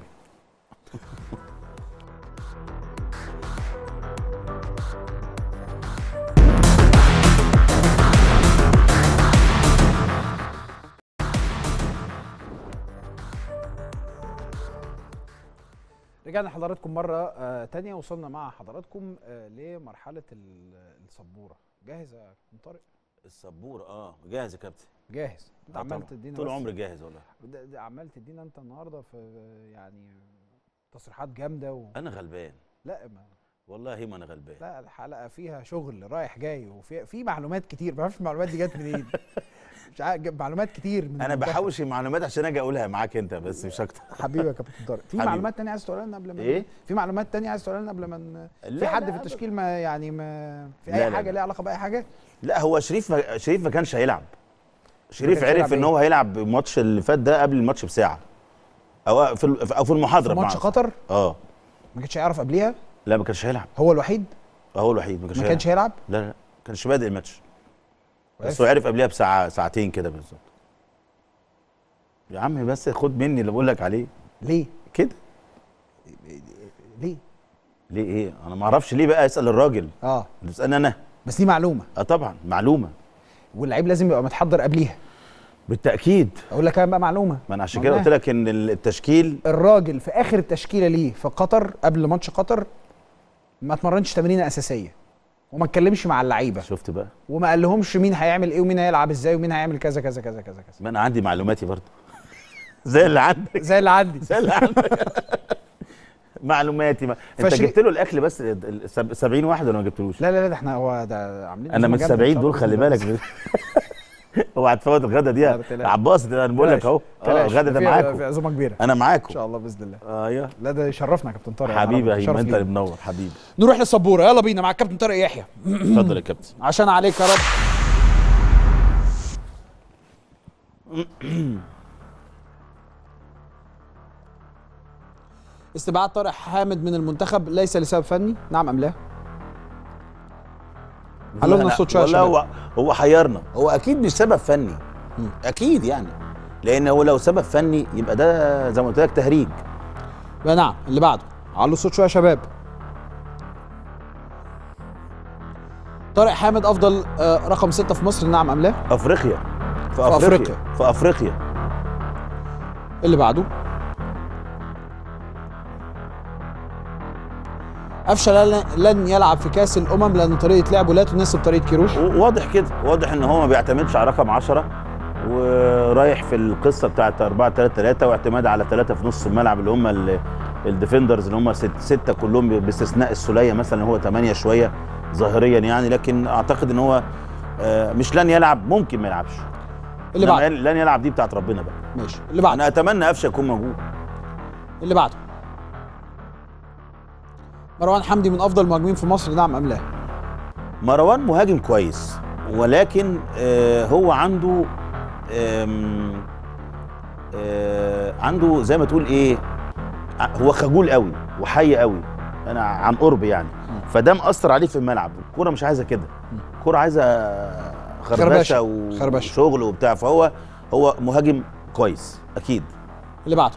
رجعنا لحضراتكم مرة آه تانية وصلنا مع حضراتكم آه لمرحلة ال- السبورة جاهز يا كابتن طارق؟ السبوره اه جاهز يا كابتن جاهز انت آه عمال طبعاً. تدينا طول بس- عمري جاهز والله ده- ده عمال تدينا انت النهارده في يعني تصريحات جامده و... انا غلبان لا ما والله ما انا غلبان لا الحلقه فيها شغل رايح جاي وفي في معلومات كتير ما اعرفش المعلومات دي جت منين مش عارف جاب معلومات كتير من انا المنتخب. بحوش المعلومات عشان اجي اقولها معاك انت بس مش اكتر حبيبي يا كابتن طارق في حبيبي. معلومات تانية عايز تقولها لنا قبل ما إيه؟ في معلومات تانية عايز تقولها لنا قبل ما ن- في لا، حد لا، في التشكيل ما يعني ما في لا، اي لا، حاجه لا. ليها علاقه باي حاجه لا هو شريف ما شريف ما كانش هيلعب شريف كانش عرف هيلعب ان إيه؟ هو هيلعب الماتش اللي فات ده قبل الماتش بساعه او في ال- او في المحاضره في ماتش بمعنى. قطر اه ما كانش يعرف قبليها لا ما كانش هيلعب هو الوحيد هو الوحيد ما كانش ما هيلعب كانش هيلعب لا لا ما كانش بادئ الماتش بس وعرف. هو عرف قبلها بساعه ساعتين كده بالظبط يا عم بس خد مني اللي بقول لك عليه ليه كده ليه ليه ايه انا ما اعرفش ليه بقى اسال الراجل اه اللي بيسالني انا بس دي معلومه اه طبعا معلومه واللعيب لازم يبقى متحضر قبليها بالتاكيد اقول لك انا بقى معلومه ما انا عشان كده قلناها. قلت لك ان التشكيل الراجل في اخر التشكيله ليه في قطر قبل ماتش قطر ما اتمرنش تمرينه اساسيه وما اتكلمش مع اللعيبه شفت بقى وما قال لهمش مين هيعمل ايه ومين هيلعب ازاي ومين هيعمل كذا كذا كذا كذا كذا ما انا عندي معلوماتي برضه زي اللي عندك زي اللي عندي زي اللي عندك معلوماتي ما. انت فشري- جبت له الاكل بس ال- ال- السب- 70 واحد ولا ما جبتلوش لا لا لا ده احنا هو ده عاملين انا من عزومة جامدة إن 70 شاء دول الله خلي بإذن الله. بالك اوعى تفوت الغدا دي لا، يا ما تقلقش. عباس ده انا بقول لك اهو اه تلاش. الغدا ده في- معاكم في عزومه كبيره انا ان معاكم شاء الله باذن الله ايوه لا ده يشرفنا يا كابتن طارق يا حبيبي يا عربي، هيما شرف انت لينا. اللي منور حبيبي نروح للسبوره يلا بينا مع الكابتن طارق يحيى اتفضل يا كابتن عشان عليك يا رب استبعاد طارق حامد من المنتخب ليس لسبب فني نعم ام لا علوا لنا لا، الصوت شويه يا والله شباب هو هو حيرنا هو اكيد مش سبب فني اكيد يعني لان هو لو سبب فني يبقى ده زي ما قلت لك تهريج بقى نعم اللي بعده علوا الصوت شويه يا شباب طارق حامد افضل آه، رقم ستة في مصر نعم ام لا افريقيا في في افريقيا أفريقيا. في افريقيا اللي بعده قفشه لن- لن يلعب في كاس الامم لان طريقه لعبه لا تناسب طريقه كيروش و- واضح كده واضح ان هو ما بيعتمدش على رقم 10 ورايح في القصه بتاعت 4 3 3 واعتماد على ثلاثه في نص الملعب اللي هم ال- الديفندرز اللي هم ست سته كلهم باستثناء السوليه مثلا هو 8 شويه ظاهريا يعني لكن اعتقد ان هو آه، مش لن يلعب ممكن ما يلعبش اللي لما بعده قال لن يلعب دي بتاعت ربنا بقى ماشي اللي بعده انا اتمنى قفشه يكون موجود اللي بعده مروان حمدي من افضل المهاجمين في مصر نعم ام لا مروان مهاجم كويس ولكن آه هو عنده آم، آه عنده زي ما تقول ايه ع- هو خجول قوي وحي قوي انا عن قرب يعني فده مأثر عليه في الملعب الكوره مش عايزه كده الكوره عايزه خربشة. خربشه و- خربشة. وشغل وبتاع فهو هو مهاجم كويس اكيد اللي بعده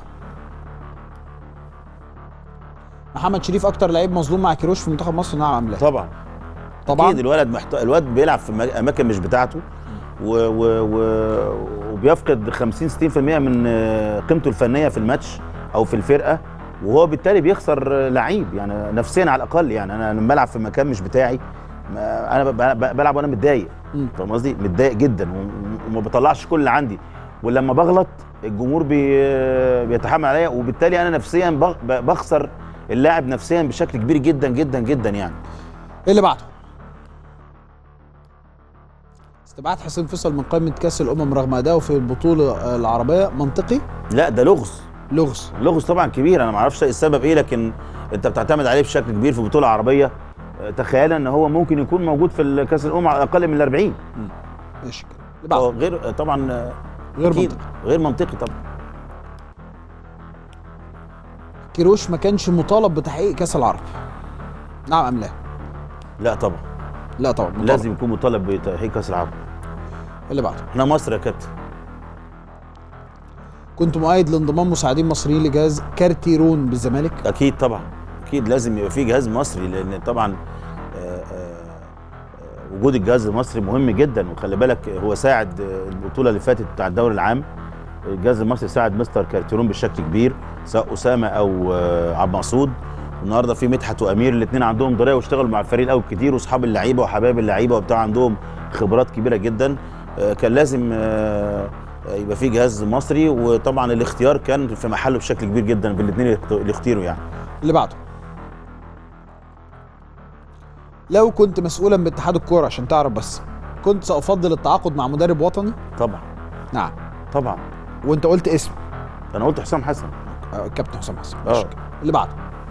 محمد شريف اكتر لعيب مظلوم مع كيروش في منتخب مصر نعم ام لا طبعا طبعا اكيد الولد محت... الولد بيلعب في مج- اماكن مش بتاعته و... و... و... وبيفقد 50 60% من آه، قيمته الفنيه في الماتش او في الفرقه وهو بالتالي بيخسر آه، لعيب يعني نفسيا على الاقل يعني انا لما بلعب في مكان مش بتاعي ما انا ب... ب... بلعب وانا متضايق مم. فاهم قصدي متضايق جدا و... وما بطلعش كل اللي عندي ولما بغلط الجمهور بي... بيتحمل عليا وبالتالي انا نفسيا بغ... ب- بخسر اللاعب نفسيا بشكل كبير جدا جدا جدا يعني اللي بعده استبعاد حسين فيصل من قائمه كاس الامم رغم ادائه في البطوله العربيه منطقي لا ده لغز لغز لغز طبعا كبير انا ما اعرفش السبب ايه لكن انت بتعتمد عليه بشكل كبير في بطوله عربيه آه، تخيل ان هو ممكن يكون موجود في كاس الامم على اقل من ال 40 ماشي كده اللي هو بعده غير آه، طبعا آه، غير أكيد منطقي غير منطقي طبعا كيروش ما كانش مطالب بتحقيق كاس العرب نعم ام لا لا طبعا لا طبعا مطالب. لازم يكون مطالب بتحقيق كاس العالم اللي بعده احنا مصر يا كابتن كنت مؤيد لانضمام مساعدين مصريين لجهاز كارتيرون بالزمالك اكيد طبعا اكيد لازم يبقى في جهاز مصري لان طبعا آه، آه، آه، وجود الجهاز المصري مهم جدا وخلي بالك هو ساعد آه، البطوله اللي فاتت بتاع الدوري العام الجهاز المصري ساعد مستر كارتيرون بشكل كبير سواء اسامه او آه، عبد المقصود النهارده في مدحت وامير الاثنين عندهم درايه واشتغلوا مع الفريق الاول كتير واصحاب اللعيبه وحبايب اللعيبه وبتاع عندهم خبرات كبيره جدا آه، كان لازم آه، آه، يبقى في جهاز مصري وطبعا الاختيار كان في محله بشكل كبير جدا بالاثنين اللي اختاروا يعني اللي بعده لو كنت مسؤولا باتحاد الكوره عشان تعرف بس كنت سافضل التعاقد مع مدرب وطني طبعا نعم طبعا وانت قلت اسم انا قلت حسام حسن آه، كابتن حسام حسن آه. ماشي كده. اللي بعده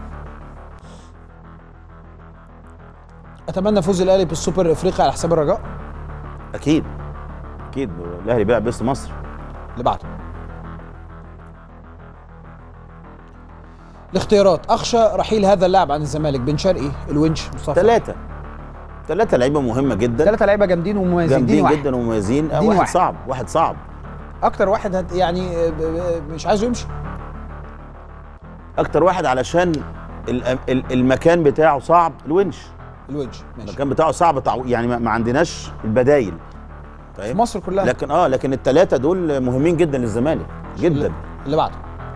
اتمنى فوز الاهلي بالسوبر الافريقي على حساب الرجاء اكيد اكيد الاهلي بيلعب باسم مصر اللي بعده الاختيارات اخشى رحيل هذا اللاعب عن الزمالك بن شرقي الونش مصطفى ثلاثه ثلاثه لعيبه مهمه جدا ثلاثه لعيبه جامدين ومميزين دي جامدين واحد جدا ومميزين آه، دي واحد واحد. صعب واحد صعب اكتر واحد هت يعني آه، ب- ب- مش عايزه يمشي اكتر واحد علشان ال- ال- المكان بتاعه صعب الونش الونش ماشي المكان بتاعه صعب تعو... يعني ما ما عندناش البدايل في فاهم مصر كلها لكن اه لكن الثلاثه دول مهمين جدا للزمالك جدا اللي بعده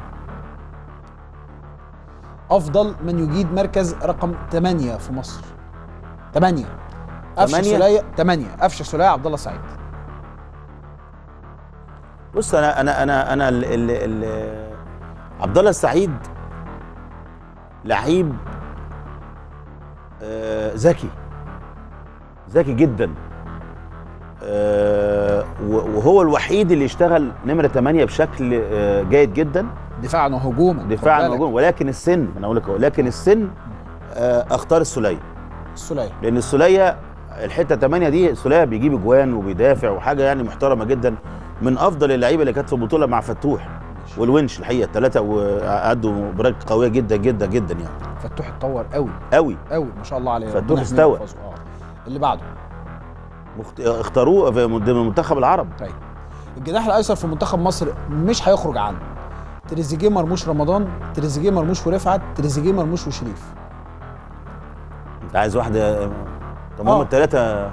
افضل من يجيد مركز رقم 8 في مصر 8 قفشه تمانية؟ سوليه 8 قفشه سوليه عبد الله سعيد بص انا انا انا انا ال ال ال عبد الله السعيد لعيب آه، ذكي ذكي جدا آه، و- وهو الوحيد اللي اشتغل نمره 8 بشكل آه، جيد جدا دفاعا وهجوما خد دفاعا بالك. وهجوما ولكن السن انا اقول لك أهو، لكن السن آه، اختار السوليه السوليه لان السوليه الحته 8 دي السوليه بيجيب اجوان وبيدافع وحاجه يعني محترمه جدا من افضل اللعيبه اللي كانت في البطوله مع فتوح والونش الحقيقه الثلاثه وادوا مباراه قويه جدا جدا جدا يعني فتوح اتطور قوي قوي قوي ما شاء الله عليه فتوح ربنا استوى. يحميه ويحفظه. اه اللي بعده مخت... اختاروه في ضمن منتخب العرب طيب الجناح الايسر في منتخب مصر مش هيخرج عنه تريزيجيه مرموش رمضان تريزيجيه مرموش ورفعت تريزيجيه مرموش وشريف انت عايز واحده طب هم آه. الثلاثه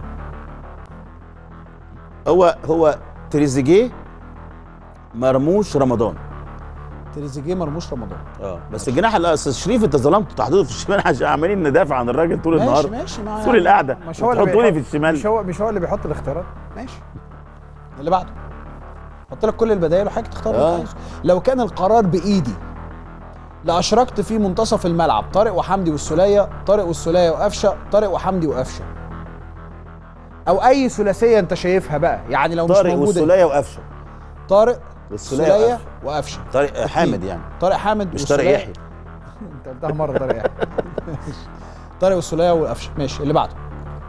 هو هو تريزيجيه مرموش رمضان تريزيجيه مرموش رمضان اه بس الجناح الاصل شريف انت ظلمت تحطيته في الشمال عشان عمالين ندافع عن الراجل طول ماشي النهار ماشي ما طول القعده مش هو اللي وتحطوني بيحط- في الشمال مش هو مش هو اللي بيحط الاختيارات ماشي اللي بعده حط لك كل البدائل وحضرتك تختار اللي آه. انت عايزه لو كان القرار بايدي لاشركت في منتصف الملعب طارق وحمدي والسوليه طارق والسوليه وقفشه طارق وحمدي وقفشه او اي ثلاثيه انت شايفها بقى يعني لو مش طارق موجوده والسوليه وقفشه طارق والسوليه سوليه وقفشه وقفشه طارق حامد يعني طارق حامد مش طارق والسولية- يحيى انت قلتها مره طارق يحيى ماشي. طارق والسوليه والقفشه ماشي اللي بعده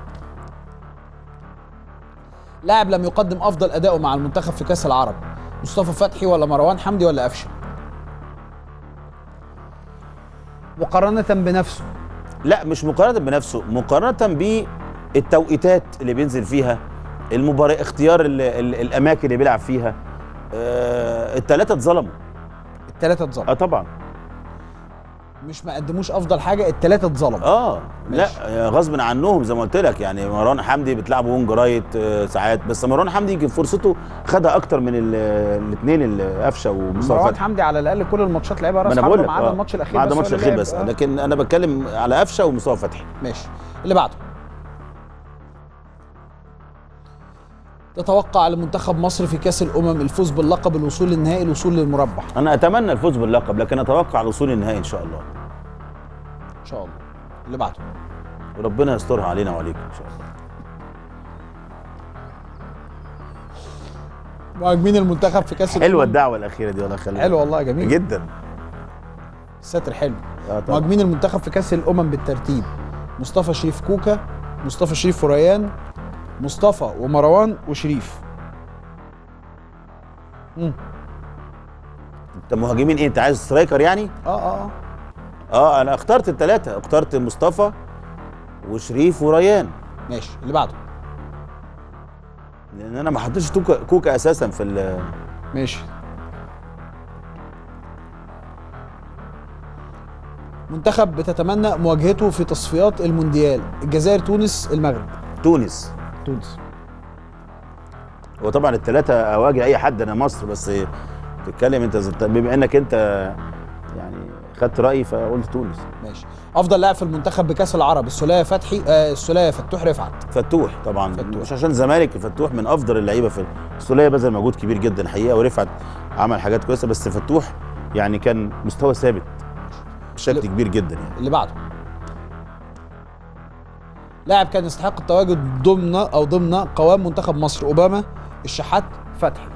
لاعب لم يقدم افضل اداؤه مع المنتخب في كاس العرب مصطفى فتحي ولا مروان حمدي ولا قفشه مقارنه بنفسه لا مش مقارنه بنفسه مقارنه بالتوقيتات اللي بينزل فيها المباراه اختيار ال ال الاماكن اللي بيلعب فيها آه الثلاثه اتظلموا الثلاثه اتظلموا اه طبعا مش ما قدموش افضل حاجه الثلاثه اتظلموا اه لا ماشي. آه، غصب عنهم زي ما قلت لك يعني مروان حمدي بتلعبه وينج رايت آه، ساعات بس مروان حمدي يمكن فرصته خدها اكتر من الاثنين قفشه ومصطفى مروان فتحي حمدي على الاقل كل الماتشات لعبها ما راس انا بقول حربه لك ما عدا آه، الماتش الاخير ما عدا بس هو الماتش اللي الاخير لعب. بس آه. لكن انا بتكلم على قفشه ومصطفى فتحي ماشي اللي بعده تتوقع لمنتخب مصر في كاس الامم الفوز باللقب الوصول للنهائي الوصول للمربع انا اتمنى الفوز باللقب لكن اتوقع الوصول للنهائي ان شاء الله ان شاء الله اللي بعده وربنا يسترها علينا وعليكم ان شاء الله مهاجمين المنتخب في كاس حلوه الأمم. الدعوه الاخيره دي والله خلي حلو والله جميل جدا الستر حلو اه طبعا مهاجمين المنتخب في كاس الامم بالترتيب مصطفى شريف كوكا مصطفى شريف وريان مصطفى ومروان وشريف مم. انت مهاجمين ايه انت عايز سترايكر يعني اه اه اه اه انا اخترت الثلاثه اخترت مصطفى وشريف وريان ماشي اللي بعده لان انا ما حطيتش توكا كوكا اساسا في ال- ماشي منتخب بتتمنى مواجهته في تصفيات المونديال الجزائر تونس المغرب تونس تونس هو طبعا الثلاثه اواجه اي حد انا مصر بس تتكلم انت زت- بما انك انت يعني خدت رايي فقلت تونس ماشي افضل لاعب في المنتخب بكاس العرب السوليه فتحي آه السوليه فتوح رفعت فتوح طبعا فتوح. مش عشان زمالك فتوح من افضل اللعيبه في السوليه بذل مجهود كبير جدا حقيقه ورفعت عمل حاجات كويسه بس فتوح يعني كان مستوى ثابت بشكل اللي- كبير جدا يعني اللي بعده لاعب كان يستحق التواجد ضمن او ضمن قوام منتخب مصر اوباما الشحات فتحي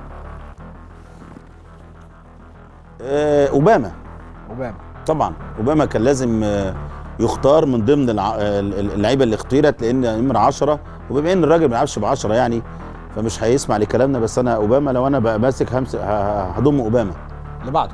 آه اوباما اوباما طبعا اوباما كان لازم آه، يختار من ضمن الع- آه، اللعيبه اللي اختيرت لان نمره 10 وبما ان الراجل ما بيلعبش ب 10 يعني فمش هيسمع لكلامنا بس انا اوباما لو انا بقى ماسك همس- ه- ه- هضم اوباما اللي بعده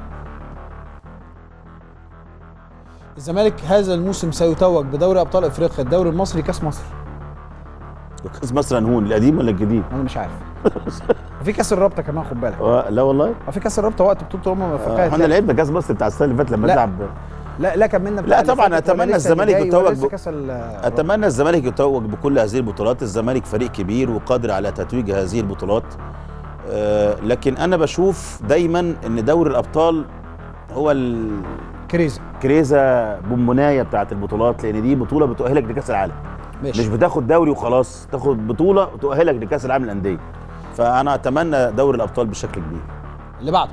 الزمالك هذا الموسم سيتوج بدوري ابطال افريقيا الدوري المصري كاس مصر كاس مصر هنهون القديم ولا الجديد؟ انا مش عارف وفي كاس الرابطه كمان خد بالك آه، لا والله وفي كاس الرابطه وقت بطوله الامم آه، الافريقيه احنا لا لعبنا كاس مصر بتاع السنه اللي فاتت لما لا. نلعب لا لا كملنا لا طبعاً، اللي فاتت ولا أتمنى لسه اللي الزمالك جاي ولا يتوج لسه ب- كاس ال- اتمنى الزمالك يتوج بكل هذه البطولات الزمالك فريق كبير وقادر على تتويج هذه البطولات آه، لكن انا بشوف دايما ان دوري الابطال هو كريزي الكريزه بومبونايه بتاعت البطولات لان دي بطوله بتؤهلك لكاس العالم مش ماشي بتاخد دوري وخلاص تاخد بطوله وتؤهلك لكاس العالم للانديه فانا اتمنى دوري الابطال بشكل كبير اللي بعده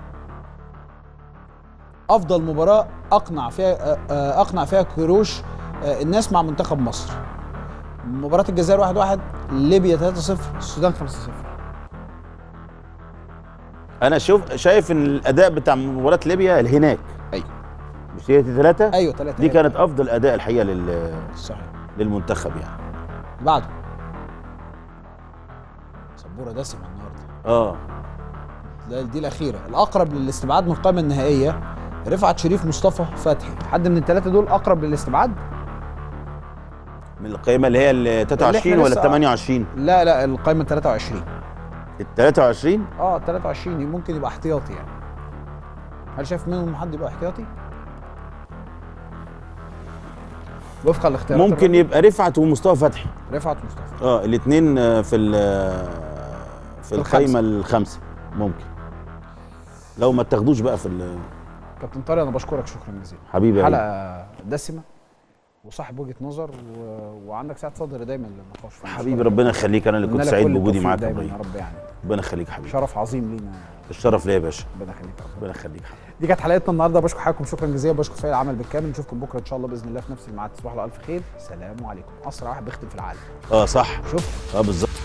افضل مباراه اقنع فيها آه، آه، اقنع فيها كروش آه، الناس مع منتخب مصر مباراه الجزائر 1-1 ليبيا 3-0 السودان 5-0 انا شوف شايف ان الاداء بتاع مباراه ليبيا هناك ايوه مش هي ثلاثه ايوه 3 دي كانت افضل اداء الحقيقه لل... صحيح للمنتخب يعني اللي بعده سبوره دسمه النهارده اه ده دي الاخيره الاقرب للاستبعاد من القائمه النهائيه رفعت شريف مصطفى فتحي حد من الثلاثه دول اقرب للاستبعاد من القائمه اللي هي ال 23 ولا لسه- 28 لا لا القائمه 23 ال 23 اه 23 ممكن يبقى احتياطي يعني هل شايف منهم حد يبقى احتياطي وفقا لاختيارات ممكن الراجل. يبقى رفعت ومصطفى فتحي رفعت مصطفى اه الاثنين في ال في الخمسة. القائمه الخامسه ممكن لو ما تاخدوش بقى في ال- كابتن طارق انا بشكرك شكرا جزيلا حبيبي يا حلقه دسمه وصاحب وجهه نظر و... وعندك سعه صدر دايما للنقاش فيها. حبيبي ربنا يخليك انا اللي كنت أتمنى لك سعيد كل بوجودي التوفيق معاك يا دايما يا إبراهيم. رب يعني ربنا يخليك يا حبيبي شرف عظيم لينا الشرف ليا يا باشا ربنا يخليك يا رب. ربنا يخليك يا حبيبي دي كانت حلقتنا النهارده بشكر حضراتكم شكرا جزيلا بشكر فريق العمل بالكامل نشوفكم بكره ان شاء الله باذن الله في نفس الميعاد تصبحوا على الف خير سلام عليكم اسرع واحد بيختم في العالم اه صح شوف اه بالظبط